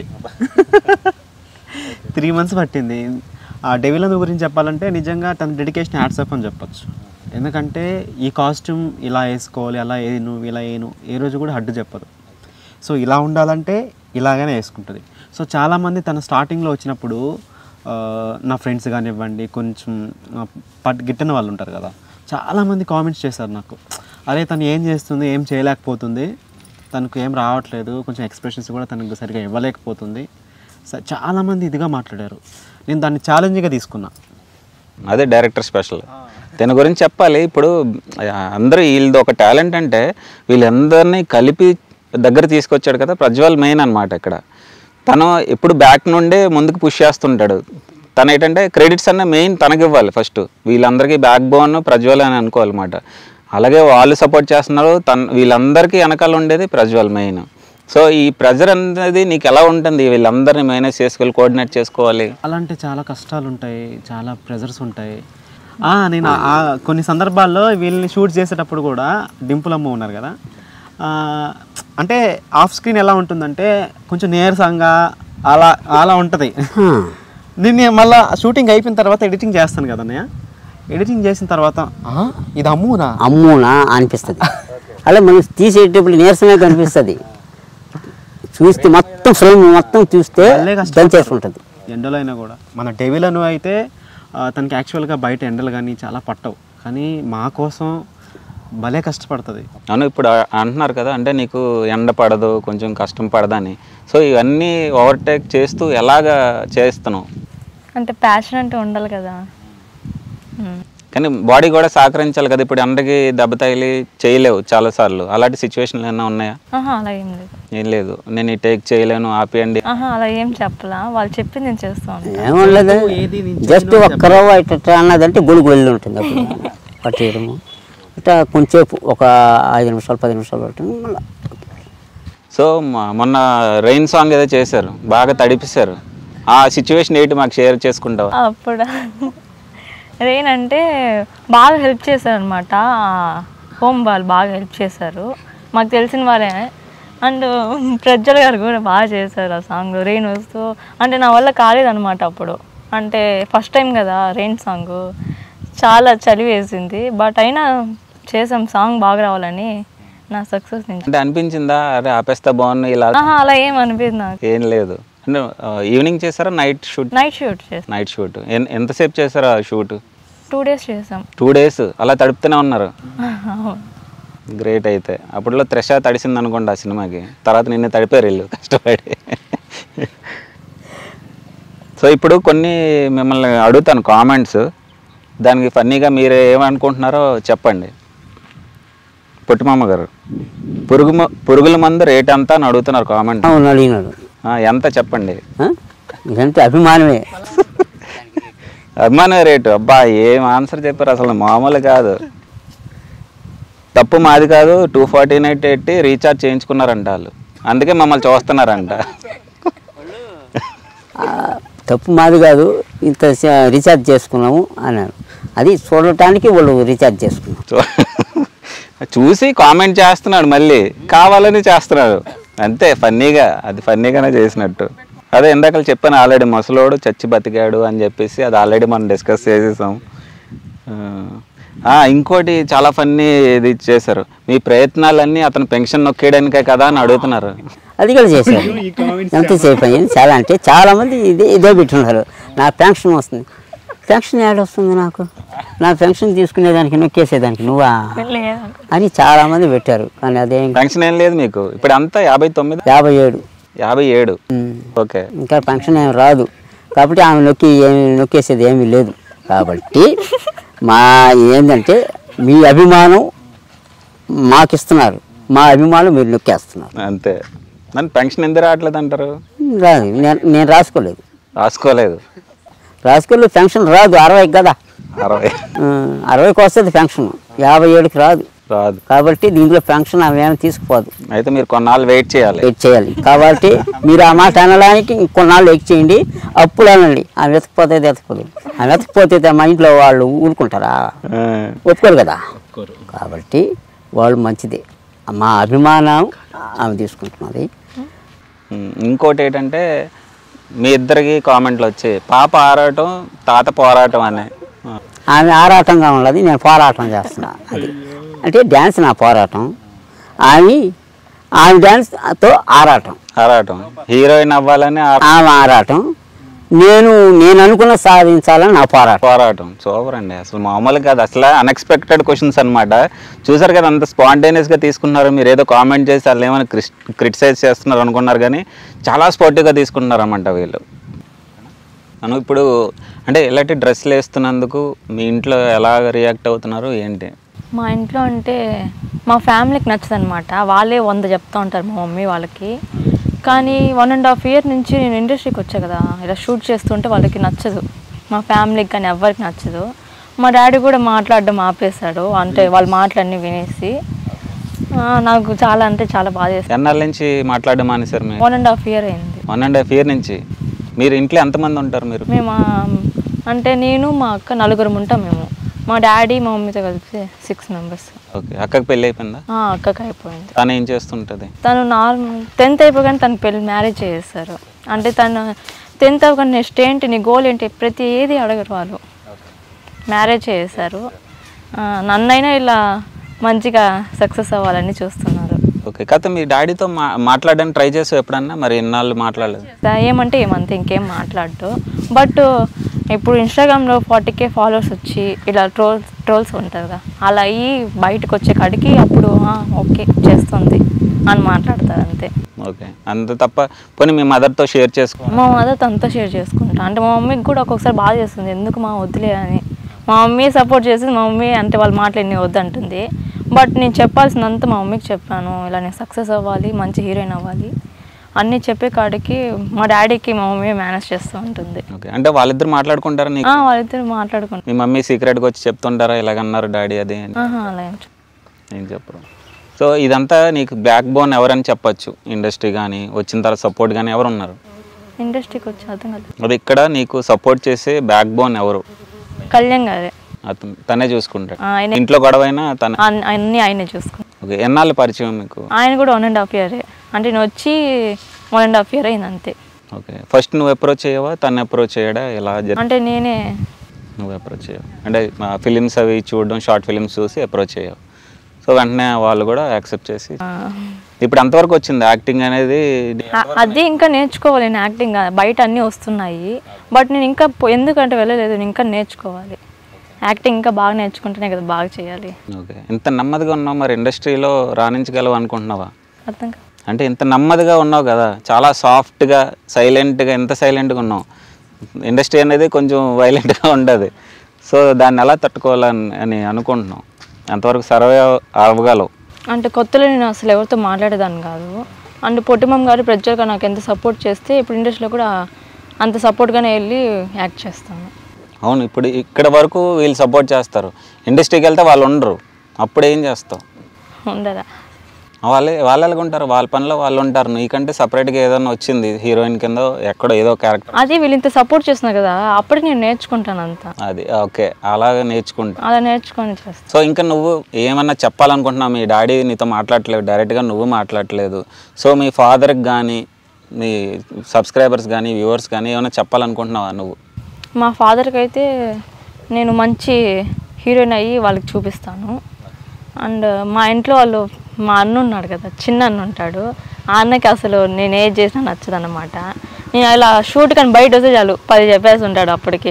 త్రీ మంత్స్ పట్టింది ఆ డెవిలన్ గురించి చెప్పాలంటే నిజంగా తన డెడికేషన్ యాడ్సప్ అని చెప్పొచ్చు ఎందుకంటే ఈ కాస్ట్యూమ్ ఇలా వేసుకోవాలి అలా వేయను ఇలా వేయను ఏ రోజు కూడా హడ్డు చెప్పదు సో ఇలా ఉండాలంటే ఇలాగనే వేసుకుంటుంది సో చాలామంది తన స్టార్టింగ్లో వచ్చినప్పుడు ఆ, నా ఫ్రెండ్స్ కానివ్వండి కొంచెం ఆ, పట్ గిట్టని వాళ్ళు ఉంటారు కదా చాలామంది కామెంట్స్ చేశారు నాకు అరే తను ఏం చేస్తుంది ఏం చేయలేకపోతుంది తనకు ఏం రావట్లేదు కొంచెం ఎక్స్ప్రెషన్స్ కూడా తనకు సరిగా ఇవ్వలేకపోతుంది స- చాలామంది ఇదిగా మాట్లాడారు నేను దాన్ని ఛాలెంజ్గా తీసుకున్నా అదే డైరెక్టర్ స్పెషల్ దీని గురించి చెప్పాలి ఇప్పుడు ఆ, అందరూ వీళ్ళది ఒక టాలెంట్ అంటే వీళ్ళందరినీ కలిపి దగ్గర తీసుకొచ్చాడు కదా ప్రజ్వల్ మెయిన్ అన్నమాట ఇక్కడ తను ఎప్పుడు బ్యాక్ నుండే ముందుకు పుష్ చేస్తుంటాడు తను ఏంటంటే క్రెడిట్స్ అన్న మెయిన్ తనకి ఇవ్వాలి ఫస్ట్ వీళ్ళందరికీ బ్యాక్ బోన్ ప్రజ్వల్ అని అనుకోవాలన్నమాట అలాగే వాళ్ళు సపోర్ట్ చేస్తున్నారు తన వీళ్ళందరికీ వెనకాల ఉండేది ప్రజ్వల్ మెయిన్ సో ఈ ప్రెజర్ అనేది నీకు ఎలా ఉంటుంది వీళ్ళందరినీ మేనేజ్ చేసుకోవాలి కోఆర్డినేట్ చేసుకోవాలి అలాంటి చాలా కష్టాలు ఉంటాయి చాలా ప్రెజర్స్ ఉంటాయి ఆ, నేను ఆ కొన్ని సందర్భాల్లో వీళ్ళని షూట్ చేసేటప్పుడు కూడా డింపులమ్మ ఉన్నారు కదా ఆ, అంటే ఆఫ్ స్క్రీన్ ఎలా ఉంటుందంటే కొంచెం నీరసంగా అలా అలా ఉంటుంది దీన్ని మళ్ళీ షూటింగ్ అయిపోయిన తర్వాత ఎడిటింగ్ చేస్తాను కదా అన్నయ్య ఎడిటింగ్ చేసిన తర్వాత "ఆ, ఇది అమ్మునా అమ్మునా అనిపిస్తుంది అలా మనం తీసేటప్పుడు నీరసమే కనిపిస్తుంది చూస్తే మొత్తం ఫ్రేమ్ మొత్తం చూస్తే భలే కష్టం. దంచేసుకుంటుంది ఎండలో అయినా కూడా మన డెవిలను అయితే ఆ, తనకి యాక్చువల్గా బయట ఎండలు కానీ చాలా పట్టవు కానీ మా కోసం భలే కష్టపడుతుంది అవును ఇప్పుడు ఆ- అంటున్నారు కదా అంటే నీకు ఎండ పడదు కొంచెం కష్టం పడదని సో ఇవన్నీ ఓవర్టేక్ చేస్తూ ఎలాగా చేస్తున్నావు అంటే ప్యాషన్ అంటే ఉండాలి కదా ఉమ్. కానీ బాడీ కూడా సహకరించాలి కదా ఇప్పుడు ఎండకి దెబ్బ తగిలి చేయలేవు చాలాసార్లు అలాంటి సిచ్యువేషన్లు ఏమైనా ఉన్నాయా ఆహా అలా ఏం లేదు ఏం లేదు నేను ఈ టేక్ చేయలేను ఆపేయండి ఆహా అలా ఏం చెప్పలా వాళ్ళు చెప్పింది నేను చేస్తాను ఏమనలేదు జస్ట్ ఒక్క రవ్వ ఇట్ట అన్నదంటే గొడుగు వెళ్ళి ఉంటుంది అప్పుడు పట్టేయడము ఇట్లా కొంచెంసేపు ఒక ఐదు నిమిషాలు పది నిమిషాలు పట్టింది మళ్ళీ సో మ- మొన్న రెయిన్ సాంగ్ ఏదో చేశారు బాగా తడిపిస్తారు ఆ సిచ్యువేషన్ ఏంటి మాకు షేర్ చేసుకుంటావా అప్పుడు రెయిన్ అంటే బాగా హెల్ప్ చేశారు అనమాట హోమ్ వాళ్ళు బాగా హెల్ప్ చేశారు మాకు తెలిసిన వారే అండ్ ప్రజ్వల్ గారు కూడా బాగా చేశారు ఆ సాంగ్ రెయిన్ వస్తూ అంటే నా వల్ల కాలేదన్నమాట అప్పుడు అంటే ఫస్ట్ టైం కదా రెయిన్ సాంగ్ చాలా చలి వేసింది బట్ అయినా చేసాం సాంగ్ బాగా రావాలని నా సక్సెస్ నుంచి అంటే అనిపించిందా అరే ఆపేస్తా బాగున్నా ఇలా ఆహా అలా ఏం అనిపించింది నాకు ఏం లేదు అంటే ఈవినింగ్ చేశారా నైట్ షూట్ నైట్ షూట్ చేసాం నైట్ షూట్ ఎంతసేపు చేశారా షూట్ టూ డేస్ చేసాం టూ డేస్ అలా తడుపుతూనే ఉన్నారు గ్రేట్ అయితే అప్పట్లో త్రెష తడిసింది అనుకోండి ఆ సినిమాకి తర్వాత నిన్ను తడిపారు వీళ్ళు కష్టపడి సో ఇప్పుడు కొన్ని మిమ్మల్ని అడుగుతాను కామెంట్స్ దానికి ఫన్నీగా మీరు ఏమనుకుంటున్నారో చెప్పండి పుట్టిమామ గారు పురుగు మ- పురుగుల మందు రేట్ ఎంత అని అడుగుతున్నారు కామెంట్ అవును అడిగినాడు ఎంత చెప్పండి ఆ? ఇదంటే అభిమానమే అభిమాన రేటు అబ్బా ఏం ఆన్సర్ చెప్పారు అసలు మామూలు కాదు తప్పు మాది కాదు టూ ఫార్టీ నైట్ పెట్టి రీఛార్జ్ చేయించుకున్నారంట వాళ్ళు అందుకే మమ్మల్ని చూస్తున్నారంట ఆ, తప్పు మాది కాదు ఇంత స- రీఛార్జ్ చేసుకున్నాము అన్నాడు అది చూడటానికి వాళ్ళు రీఛార్జ్ చేసుకున్నాం చూ- చూసి కామెంట్ చేస్తున్నాడు మళ్ళీ కావాలని చేస్తున్నాడు అంతే ఫన్నీగా అది ఫన్నీగానే చేసినట్టు అదే ఇందాక చెప్పాను ఆల్రెడీ ముసలోడు చచ్చి బతికాడు అని చెప్పేసి అది ఆల్రెడీ మనం డిస్కస్ చేసేసాం ఆ, ఆ, ఇంకోటి చాలా ఫన్నీ ఇది చేశారు మీ ప్రయత్నాలన్నీ అతను పెన్షన్ నొక్కేయడానికే కదా అని అడుగుతున్నారు అది కూడా చేశారు ఎంతసేపు అయ్యింది చాలా అంటే చాలా మంది ఇదే ఇదే పెట్టున్నారు నా పెన్షన్ వస్తుంది పెన్షన్ యాడ్ వస్తుంది నాకు నా పెన్షన్ తీసుకునేదానికి నొక్కేసేదానికి నువ్వా లేదు అని చాలా మంది పెట్టారు కానీ అదేం పెన్షన్ ఏం లేదు మీకు ఇప్పుడు అంతా యాభై తొమ్మిది యాభై ఏడు యాభై ఏడు ఉమ్. ఓకే ఇంకా పెన్షన్ ఏమి రాదు కాబట్టి ఆమె నొక్కి ఏమి నొక్కేసేది ఏమీ లేదు కాబట్టి మా ఏంటంటే మీ అభిమానం మాకు ఇస్తున్నారు మా అభిమానం మీరు నొక్కేస్తున్నారు అంతే నన్ను పెన్షన్ ఎందుకు రావట్లేదు అంటారు రాదు నేను నేను రాసుకోలేదు రాసుకోలేదు రాసుకోలేదు పెన్షన్ రాదు అరవైకి కదా అరవై ఆ, అరవైకి వస్తుంది పెన్షన్ యాభై ఏడుకి రాదు రాదు కాబట్టి దీంట్లో పెన్షన్ ఆమె ఏమైనా తీసుకుపోదు అయితే మీరు కొన్నాళ్ళు వెయిట్ చేయాలి వెయిట్ చేయాలి కాబట్టి మీరు ఆ మాట అనడానికి ఇంకొన్నాళ్ళు వెయిట్ చేయండి అప్పుడు అనండి ఆమె వెతకపోతే వెతకపోదు ఆమె వెతకపోతే మా ఇంట్లో వాళ్ళు ఊరుకుంటారా ఆ, ఒప్పుకోరు కదా కాబట్టి వాళ్ళు మంచిదే మా అభిమానం ఆమె తీసుకుంటున్నది ఉమ్, ఇంకోటి ఏంటంటే మీ ఇద్దరికి కామెంట్లు వచ్చాయి పాప ఆరాటం తాత పోరాటం అనే ఆ, ఆమె ఆరాటంగా ఉన్నది నేను పోరాటం చేస్తున్నా అది అంటే డ్యాన్స్ నా పోరాటం ఆమె ఆమె డ్యాన్స్తో ఆరాటం ఆరాటం హీరోయిన్ అవ్వాలని ఆ- ఆమె ఆరాటం నేను నేను అనుకున్న సాధించాలని నా పోరాటం పోరాటం సూపర్ అండి అసలు మామూలు కాదు అసలు అన్ఎక్స్పెక్టెడ్ క్వశ్చన్స్ అనమాట చూసారు కదా అంత స్పాంటేనియస్గా తీసుకున్నారు మీరు ఏదో కామెంట్ చేసి వాళ్ళు ఏమైనా క్రిటిసైజ్ చేస్తున్నారు అనుకున్నారు కానీ చాలా స్పోర్టివ్గా తీసుకున్నారు అన్నమాట వీళ్ళు మనం ఇప్పుడు అంటే ఇలాంటి డ్రెస్సులు వేస్తున్నందుకు మీ ఇంట్లో ఎలా రియాక్ట్ అవుతున్నారు ఏంటి మా ఇంట్లో అంటే మా ఫ్యామిలీకి నచ్చదు అనమాట వాళ్ళే వంద చెప్తా ఉంటారు మా మమ్మీ వాళ్ళకి కానీ వన్ అండ్ హాఫ్ ఇయర్ నుంచి నేను ఇండస్ట్రీకి వచ్చా కదా ఇలా షూట్ చేస్తుంటే వాళ్ళకి నచ్చదు మా ఫ్యామిలీకి కానీ ఎవరికి నచ్చదు మా డాడీ కూడా మాట్లాడడం ఆపేశాడు అంటే వాళ్ళ మాటలన్నీ వినేసి ఆ, నాకు చాలా అంటే చాలా బాధ చేస్తుంది ఎన్నాళ్ళ నుంచి మాట్లాడడం మానేశారు మీరు వన్ అండ్ హాఫ్ ఇయర్ అయింది వన్ అండ్ హాఫ్ ఇయర్ నుంచి మీరు ఇంట్లో ఎంతమంది ఉంటారు మీరు మేము ఆ, అంటే నేను మా అక్క నలుగురం ఉంటాం మేము మా డాడీ మా మమ్మీతో కలిసి సిక్స్ మెంబర్స్ ఓకే అక్కకి పెళ్ళి అయిపోయిందా అక్కకి అయిపోయింది తను ఏం చేస్తుంటుంది తను నార్మల్ టెన్త్ అయిపోగానే తను పెళ్ళి మ్యారేజ్ చేసేస్తారు అంటే తను టెన్త్ అవ్వగానే నెక్స్ట్ ఏంటి నీ గోల్ ఏంటి ప్రతి ఏది అడగరు వాళ్ళు మ్యారేజ్ చేసేసారు ఆ, నన్నైనా ఇలా మంచిగా సక్సెస్ అవ్వాలని చూస్తున్నారు ఓకే కాకపోతే మీ డాడీతో మా మాట్లాడడానికి ట్రై చేసావు ఎప్పుడన్నా మరి ఎన్నాళ్ళు మాట్లాడలేదు ఏమంటే ఏమంతే ఇంకేం మాట్లాడు బట్ ఇప్పుడు ఇన్స్టాగ్రామ్లో ఫార్టీ కే ఫాలోవర్స్ వచ్చి ఇలా ట్రోల్స్ ట్రోల్స్ ఉంటారు కదా అలా అయ్యి బయటకు వచ్చే కాడికి అప్పుడు "ఆ, ఓకే చేస్తుంది అని మాట్లాడతారు అంతే ఓకే అంత తప్ప పోనీ మీ మదర్తో షేర్ చేసుకో మా మదర్ అంతా షేర్ చేసుకుంటా అంటే మా మమ్మీకి కూడా ఒక్కొక్కసారి బాధ చేస్తుంది ఎందుకు మా వద్దులే అని మా మమ్మీ సపోర్ట్ చేసింది మా మమ్మీ అంటే వాళ్ళ మాటలు ఎన్ని వద్దంటుంది బట్ నేను చెప్పాల్సిందంతా మా మమ్మీకి చెప్పాను ఇలా నేను సక్సెస్ అవ్వాలి మంచి హీరోయిన్ అవ్వాలి అన్నీ చెప్పే కాడికి మా డాడీకి మా మమ్మీ మేనేజ్ చేస్తూ ఉంటుంది ఓకే అంటే వాళ్ళిద్దరు మాట్లాడుకుంటారా నీకు ఆ, వాళ్ళిద్దరు మాట్లాడుకుంటారు మీ మమ్మీ సీక్రెట్గా వచ్చి చెప్తుంటారా ఇలాగన్నారు డాడీ అది అని ఆహా, అలా ఏం చెప్ప- ఏం చెప్పరు సో ఇదంతా నీకు బ్యాక్ బోన్ ఎవరని చెప్పొచ్చు ఇండస్ట్రీ కానీ వచ్చిన తర్వాత సపోర్ట్ కానీ ఎవరు ఉన్నారు ఇండస్ట్రీకి వచ్చి అర్థం కాదు అది ఇక్కడ నీకు సపోర్ట్ చేసే బ్యాక్ బోన్ ఎవరు కళ్యాణ్ గారే అతను తనే చూసుకుంటాడు ఆయన ఇంట్లో గొడవైనా తన అన్- అన్నీ ఆయనే చూసుకుంటారు ఓకే ఎన్నాళ్ళు పరిచయం మీకు ఆయన కూడా వన్ అండ్ హాఫ్ ఇయరే అంటే నేను వచ్చి వన్ అండ్ హాఫ్ ఇయర్ అయింది అంతే ఓకే ఫస్ట్ నువ్వు అప్రోచ్ చేయవా తను అప్రోచ్ చేయడా ఇలా జరి అంటే నేనే నువ్వు అప్రోచ్ చేయవు అంటే మా ఫిలిమ్స్ అవి చూడడం షార్ట్ ఫిలిమ్స్ చూసి అప్రోచ్ చేయవు సో వెంటనే వాళ్ళు కూడా యాక్సెప్ట్ చేసి ఆ, ఇప్పుడు అంతవరకు వచ్చింది యాక్టింగ్ అనేది ఆ- అది ఇంకా నేర్చుకోవాలి నేను యాక్టింగ్ బయట అన్నీ వస్తున్నాయి బట్ నేను ఇంకా పో- ఎందుకంటే వెళ్ళలేదు నేను ఇంకా నేర్చుకోవాలి యాక్టింగ్ ఇంకా బాగా నేర్చుకుంటేనే కదా బాగా చేయాలి ఓకే ఇంత నెమ్మదిగా ఉన్నావు మరి ఇండస్ట్రీలో రాణించగలవు అనుకుంటున్నావా అర్థం కాదు అంటే ఇంత నెమ్మదిగా ఉన్నావు కదా చాలా సాఫ్ట్గా సైలెంట్గా ఎంత సైలెంట్గా ఉన్నావు ఇండస్ట్రీ అనేది కొంచెం వైలెంట్గా ఉండదు సో దాన్ని ఎలా తట్టుకోవాలని అని అనుకుంటున్నావు ఎంతవరకు సర్వే అవ్వగలవు అంటే కొత్తలో నేను అసలు ఎవరితో మాట్లాడేదాన్ని కాదు అండ్ పొట్టిమమ్మ గారు ప్రజలుగా నాకు ఎంత సపోర్ట్ చేస్తే ఇప్పుడు ఇండస్ట్రీలో కూడా అంత సపోర్ట్గానే వెళ్ళి యాక్ట్ చేస్తాను అవును ఇప్పుడు ఇక్కడ వరకు వీళ్ళు సపోర్ట్ చేస్తారు ఇండస్ట్రీకి వెళ్తే వాళ్ళు ఉండరు అప్పుడు ఏం చేస్తావు ఉండదా వాళ్ళే వాళ్ళు ఎలాగ ఉంటారు వాళ్ళ పనిలో వాళ్ళు ఉంటారు నీకంటే సపరేట్గా ఏదైనా వచ్చింది హీరోయిన్ కింద ఎక్కడో ఏదో క్యారెక్టర్ అది వీళ్ళు ఇంత సపోర్ట్ చేస్తున్నారు కదా అప్పటికి నేను నేర్చుకుంటాను అంతా అది ఓకే అలాగే నేర్చుకుంటా అలా నేర్చుకొని చేస్తాను సో ఇంకా నువ్వు ఏమన్నా చెప్పాలనుకుంటున్నావు మీ డాడీ నీతో మాట్లాడట్లేదు డైరెక్ట్గా నువ్వు మాట్లాడట్లేదు సో మీ ఫాదర్కి కానీ మీ సబ్స్క్రైబర్స్ కానీ వ్యూవర్స్ కానీ ఏమైనా చెప్పాలనుకుంటున్నావా నువ్వు మా ఫాదర్కి అయితే నేను మంచి హీరోయిన్ అయ్యి వాళ్ళకి చూపిస్తాను అండ్ మా ఇంట్లో వాళ్ళు మా అన్న ఉన్నాడు కదా చిన్న అన్న ఉంటాడు ఆ అన్నకి అసలు నేను ఏది చేసినా నచ్చదు అనమాట నేను ఇలా షూట్ కానీ బయట వస్తే చాలు పది చెప్పేసి ఉంటాడు అప్పటికి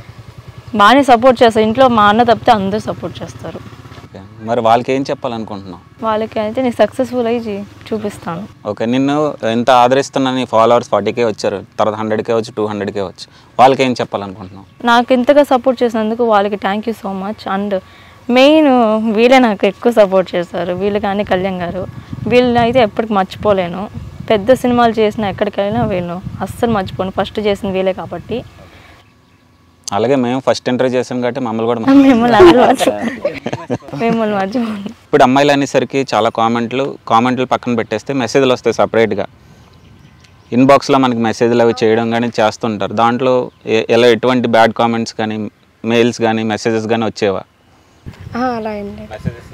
బాగానే సపోర్ట్ చేస్తారు ఇంట్లో మా అన్న తప్పితే అందరూ సపోర్ట్ చేస్తారు ఓకే మరి వాళ్ళకి ఏం చెప్పాలనుకుంటున్నావు వాళ్ళకి అయితే నేను సక్సెస్ఫుల్ అయ్యి చూ- చూపిస్తాను ఓకే నిన్ను ఎంత ఆదరిస్తున్నా నీ ఫాలోవర్స్ ఫార్టీకే వచ్చారు తర్వాత హండ్రెడ్కే వచ్చి టూ హండ్రెడ్కే వచ్చి వాళ్ళకి ఏం చెప్పాలనుకుంటున్నావు నాకు ఇంతగా సపోర్ట్ చేసినందుకు వాళ్ళకి thank you so much and main వీళ్ళే నాకు ఎక్కువ సపోర్ట్ చేశారు వీళ్ళు కానీ కళ్యాణ్ గారు వీళ్ళు అయితే ఎప్పటికి మర్చిపోలేను పెద్ద సినిమాలు చేసిన ఎక్కడికైనా వీళ్ళు అస్సలు మర్చిపోను ఫస్ట్ చేసిన వీళ్ళే కాబట్టి అలాగే మేము ఫస్ట్ ఇంటర్వ్యూ చేసాం కాబట్టి మమ్మల్ని కూడా మిమ్మల్ని అందరూ మర్చి మిమ్మల్ని మర్చిపోండి ఇప్పుడు అమ్మాయిలు అనేసరికి చాలా కామెంట్లు కామెంట్లు పక్కన పెట్టేస్తే మెసేజ్లు వస్తాయి సపరేట్గా ఇన్బాక్స్లో మనకి మెసేజ్లు అవి చేయడం కానీ చేస్తుంటారు దాంట్లో ఏ- ఎలా ఎటువంటి బ్యాడ్ కామెంట్స్ కానీ మెయిల్స్ కానీ మెసేజెస్ కానీ వచ్చేవా ఆ, అలా ఏం లేదు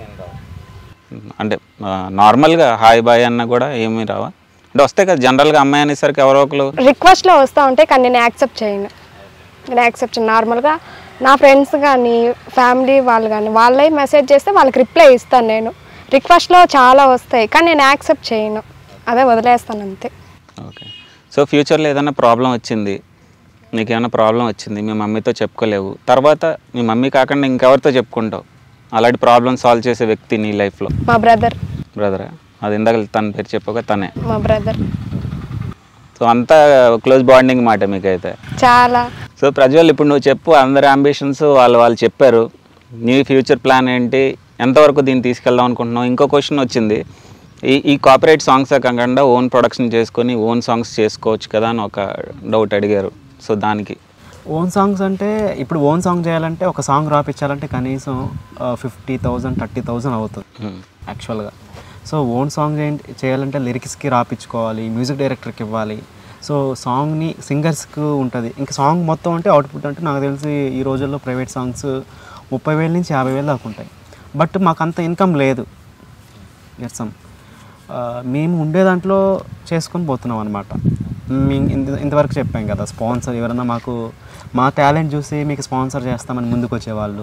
అంటే ఆ, నార్మల్గా హాయ్ బాయ్ అన్న కూడా ఏమీ రావా అంటే వస్తాయి కదా జనరల్గా అమ్మాయి అనేసరికి ఎవరో ఒకరు రిక్వెస్ట్లో వస్తూ ఉంటాయి కానీ నేను యాక్సెప్ట్ చేయను నేను యాక్సెప్ట్ చేయను నార్మల్గా నా ఫ్రెండ్స్ కానీ ఫ్యామిలీ వాళ్ళు కానీ వాళ్ళే మెసేజ్ చేస్తే వాళ్ళకి రిప్లై ఇస్తాను నేను రిక్వెస్ట్లో చాలా వస్తాయి కానీ నేను యాక్సెప్ట్ చేయను అదే వదిలేస్తాను అంతే ఓకే సో ఫ్యూచర్లో ఏదైనా ప్రాబ్లం వచ్చింది నీకు ఏమైనా ప్రాబ్లం వచ్చింది మీ మమ్మీతో చెప్పుకోలేవు తర్వాత మీ మమ్మీ కాకుండా ఇంకెవరితో చెప్పుకుంటావు అలాంటి ప్రాబ్లం సాల్వ్ చేసే వ్యక్తి నీ లైఫ్లో మా బ్రదర్ బ్రదరా అది ఇందాక తన పేరు చెప్పగా తనే మా బ్రదర్ సో అంతా క్లోజ్ బాండింగ్ మాట మీకైతే చాలా సో ప్రజ్వల్ ఇప్పుడు నువ్వు చెప్పు అందరి అంబిషన్స్ వాళ్ళు వాళ్ళు చెప్పారు నీ ఫ్యూచర్ ప్లాన్ ఏంటి ఎంతవరకు దీన్ని తీసుకెళ్దాం అనుకుంటున్నావు ఇంకో క్వశ్చన్ వచ్చింది ఈ ఈ కాపరేట్ సాంగ్స్ కాకుండా ఓన్ ప్రొడక్షన్ చేసుకొని ఓన్ సాంగ్స్ చేసుకోవచ్చు కదా అని ఒక డౌట్ అడిగారు సో దానికి ఓన్ సాంగ్స్ అంటే ఇప్పుడు ఓన్ సాంగ్ చేయాలంటే ఒక సాంగ్ రాపించాలంటే కనీసం ఫిఫ్టీ థౌజండ్ థర్టీ థౌజండ్ అవుతుంది Hmm. యాక్చువల్గా సో ఓన్ సాంగ్ ఏంటి చేయాలంటే లిరిక్స్కి రాపించుకోవాలి మ్యూజిక్ డైరెక్టర్కి ఇవ్వాలి సో సాంగ్ని సింగర్స్కి ఉంటుంది ఇంకా సాంగ్ మొత్తం అంటే అవుట్పుట్ అంటే నాకు తెలిసి ఈ రోజుల్లో ప్రైవేట్ సాంగ్స్ ముప్పై వేల నుంచి యాభై వేలు దాకా ఉంటాయి బట్ మాకు అంత ఇన్కమ్ లేదు ఎర్సం మేము ఉండే దాంట్లో చేసుకొని పోతున్నాం అనమాట ఇంత ఇంతవరకు చెప్పాం కదా స్పాన్సర్ ఎవరైనా మాకు మా టాలెంట్ చూసి మీకు స్పాన్సర్ చేస్తామని ముందుకు వచ్చేవాళ్ళు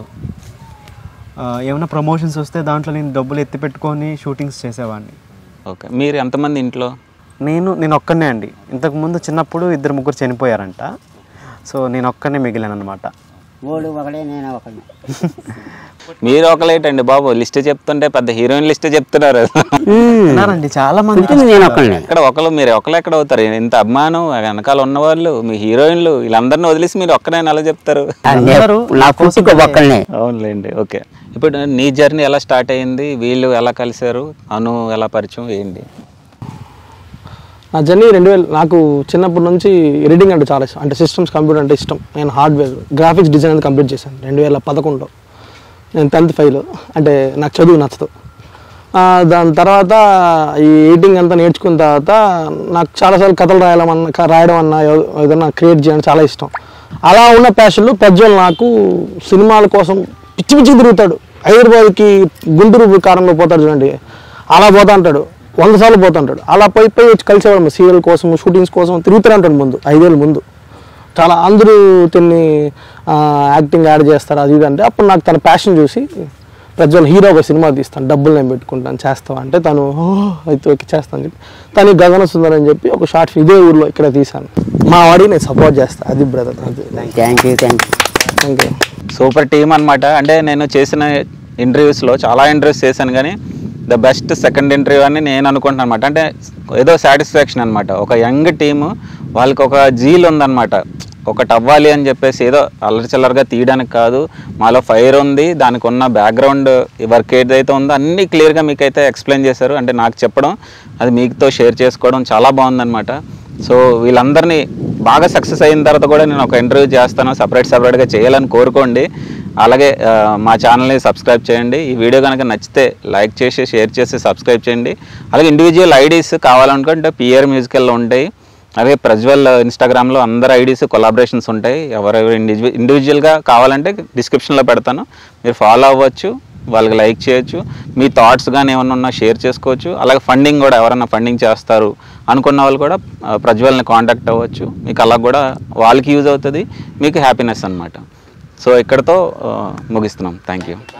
ఆ, ఏమైనా ప్రమోషన్స్ వస్తే దాంట్లో నేను డబ్బులు ఎత్తి పెట్టుకొని షూటింగ్స్ చేసేవాడిని ఓకే మీరు ఎంతమంది ఇంట్లో నేను నేను ఒక్కనే అండి ఇంతకుముందు చిన్నప్పుడు ఇద్దరు ముగ్గురు చనిపోయారంట సో నేను ఒక్కనే మిగిలాను అనమాట ఓడు ఒకడే నేను ఒకడే మీరు ఒకలేటండి బాబు లిస్ట్ చెప్తుంటే పెద్ద హీరోయిన్ లిస్ట్ చెప్తున్నారు ఉన్నారండి చాలా మంది ఉంటుంది నేను ఒకళ్ళనే ఇక్కడ ఒకరు మీరు ఒకరు ఎక్కడ అవుతారు ఇంత అభిమానం వెనకాల ఉన్నవాళ్ళు మీ హీరోయిన్లు వీళ్ళందరినీ వదిలేసి మీరు ఒక్కనైనా ఎలా చెప్తారు అందరూ నా పుట్టుక ఒక్కళ్ళనే అవునులేండి ఓకే ఇప్పుడు నీ జర్నీ ఎలా స్టార్ట్ అయ్యింది వీళ్ళు ఎలా కలిశారు అను ఎలా పరిచయం ఏంటి నా జర్నీ రెండు వేలు నాకు చిన్నప్పటి నుంచి ఎడిటింగ్ అంటే చాలా ఇష్టం అంటే సిస్టమ్స్ కంప్యూటర్ అంటే ఇష్టం నేను హార్డ్వేర్ గ్రాఫిక్స్ డిజైన్ అనేది కంప్లీట్ చేశాను రెండు వేల పదకొండులో నేను టెన్త్ ఫైవ్ నాకు నాకు చదువు నచ్చదు ఆ, దాని తర్వాత ఈ ఎడిటింగ్ అంతా నేర్చుకున్న తర్వాత నాకు చాలాసార్లు కథలు రాయాలన్నా క- రాయడం అన్నా ఏదో- ఏదైనా క్రియేట్ చేయడం చాలా ఇష్టం అలా ఉన్న ప్యాషన్లో ప్రజ్వల్ నాకు సినిమాల కోసం పిచ్చి పిచ్చి తిరుగుతాడు హైదరాబాద్కి గుంటూరు కారంలో పోతాడు చూడండి అలా పోతా అంటాడు వంద సార్లు పోతుంటాడు అలా పోయి పోయి వచ్చి కలిసేవాడు సీరియల్ కోసం షూటింగ్స్ కోసం తిరుగుతూనే ఉంటాడు ముందు ఐదేళ్ళ ముందు చాలా అందరూ తిన్ని యాక్టింగ్ యాడ్ చేస్తారు అది ఇది అంటే అప్పుడు నాకు తన ప్యాషన్ చూసి ప్రజ్వల్ హీరో ఒక సినిమా తీస్తాను డబ్బులు నేను పెట్టుకుంటాను చేస్తావా అంటే తను "ఓ, అయితే ఓకే చేస్తాను చెప్పి తను గగన సుందర్ అని చెప్పి ఒక షార్ట్ ఇదే ఊర్లో ఇక్కడ తీశాను మా వాడికి నేను సపోర్ట్ చేస్తాను అది బ్రదర్ అది thank you thank you thank you super team అన్నమాట అంటే నేను చేసిన ఇంటర్వ్యూస్లో చాలా ఇంటర్వ్యూస్ చేశాను కానీ ద బెస్ట్ సెకండ్ ఇంటర్వ్యూ అని నేను అనుకుంటున్నాను అనమాట అంటే ఏదో సాటిస్ఫాక్షన్ అనమాట ఒక యంగ్ టీము వాళ్ళకి ఒక జీల్ ఉందన్నమాట ఒకటి అవ్వాలి అని చెప్పేసి ఏదో అల్లరి చిల్లరగా తీయడానికి కాదు మాలో ఫైర్ ఉంది దానికి ఉన్న బ్యాక్గ్రౌండ్ వర్క్ ఏదైతే ఉందో అన్నీ క్లియర్గా మీకైతే ఎక్స్ప్లెయిన్ చేశారు అంటే నాకు చెప్పడం అది మీతో షేర్ చేసుకోవడం చాలా బాగుందన్నమాట సో వీళ్ళందరినీ బాగా సక్సెస్ అయిన తర్వాత కూడా నేను ఒక ఇంటర్వ్యూ చేస్తాను సపరేట్ సపరేట్గా చేయాలని కోరుకోండి అలాగే ఆ, మా ఛానల్ని సబ్స్క్రైబ్ చేయండి ఈ వీడియో కనుక నచ్చితే లైక్ చేసి షేర్ చేసి సబ్స్క్రైబ్ చేయండి అలాగే ఇండివిజువల్ ఐడీస్ కావాలనుకుంటే పిఆర్ మ్యూజికల్లో ఉంటాయి అలాగే ప్రజ్వల్ ఇన్స్టాగ్రామ్లో అందరు ఐడీస్ కొలాబరేషన్స్ ఉంటాయి ఎవరెవరు ఇండివిజువల్ ఇండివిజువల్గా కావాలంటే డిస్క్రిప్షన్లో పెడతాను మీరు ఫాలో అవ్వచ్చు వాళ్ళకి లైక్ చేయొచ్చు మీ థాట్స్ కానీ ఏమైనా ఉన్నా షేర్ చేసుకోవచ్చు అలాగే ఫండింగ్ కూడా ఎవరైనా ఫండింగ్ చేస్తారు అనుకున్న వాళ్ళు కూడా ఆ, ప్రజ్వల్ని కాంటాక్ట్ అవ్వచ్చు మీకు అలా కూడా వాళ్ళకి యూజ్ అవుతుంది మీకు హ్యాపీనెస్ అన్నమాట సో ఇక్కడతో ఆ, ముగిస్తున్నాం థ్యాంక్ యూ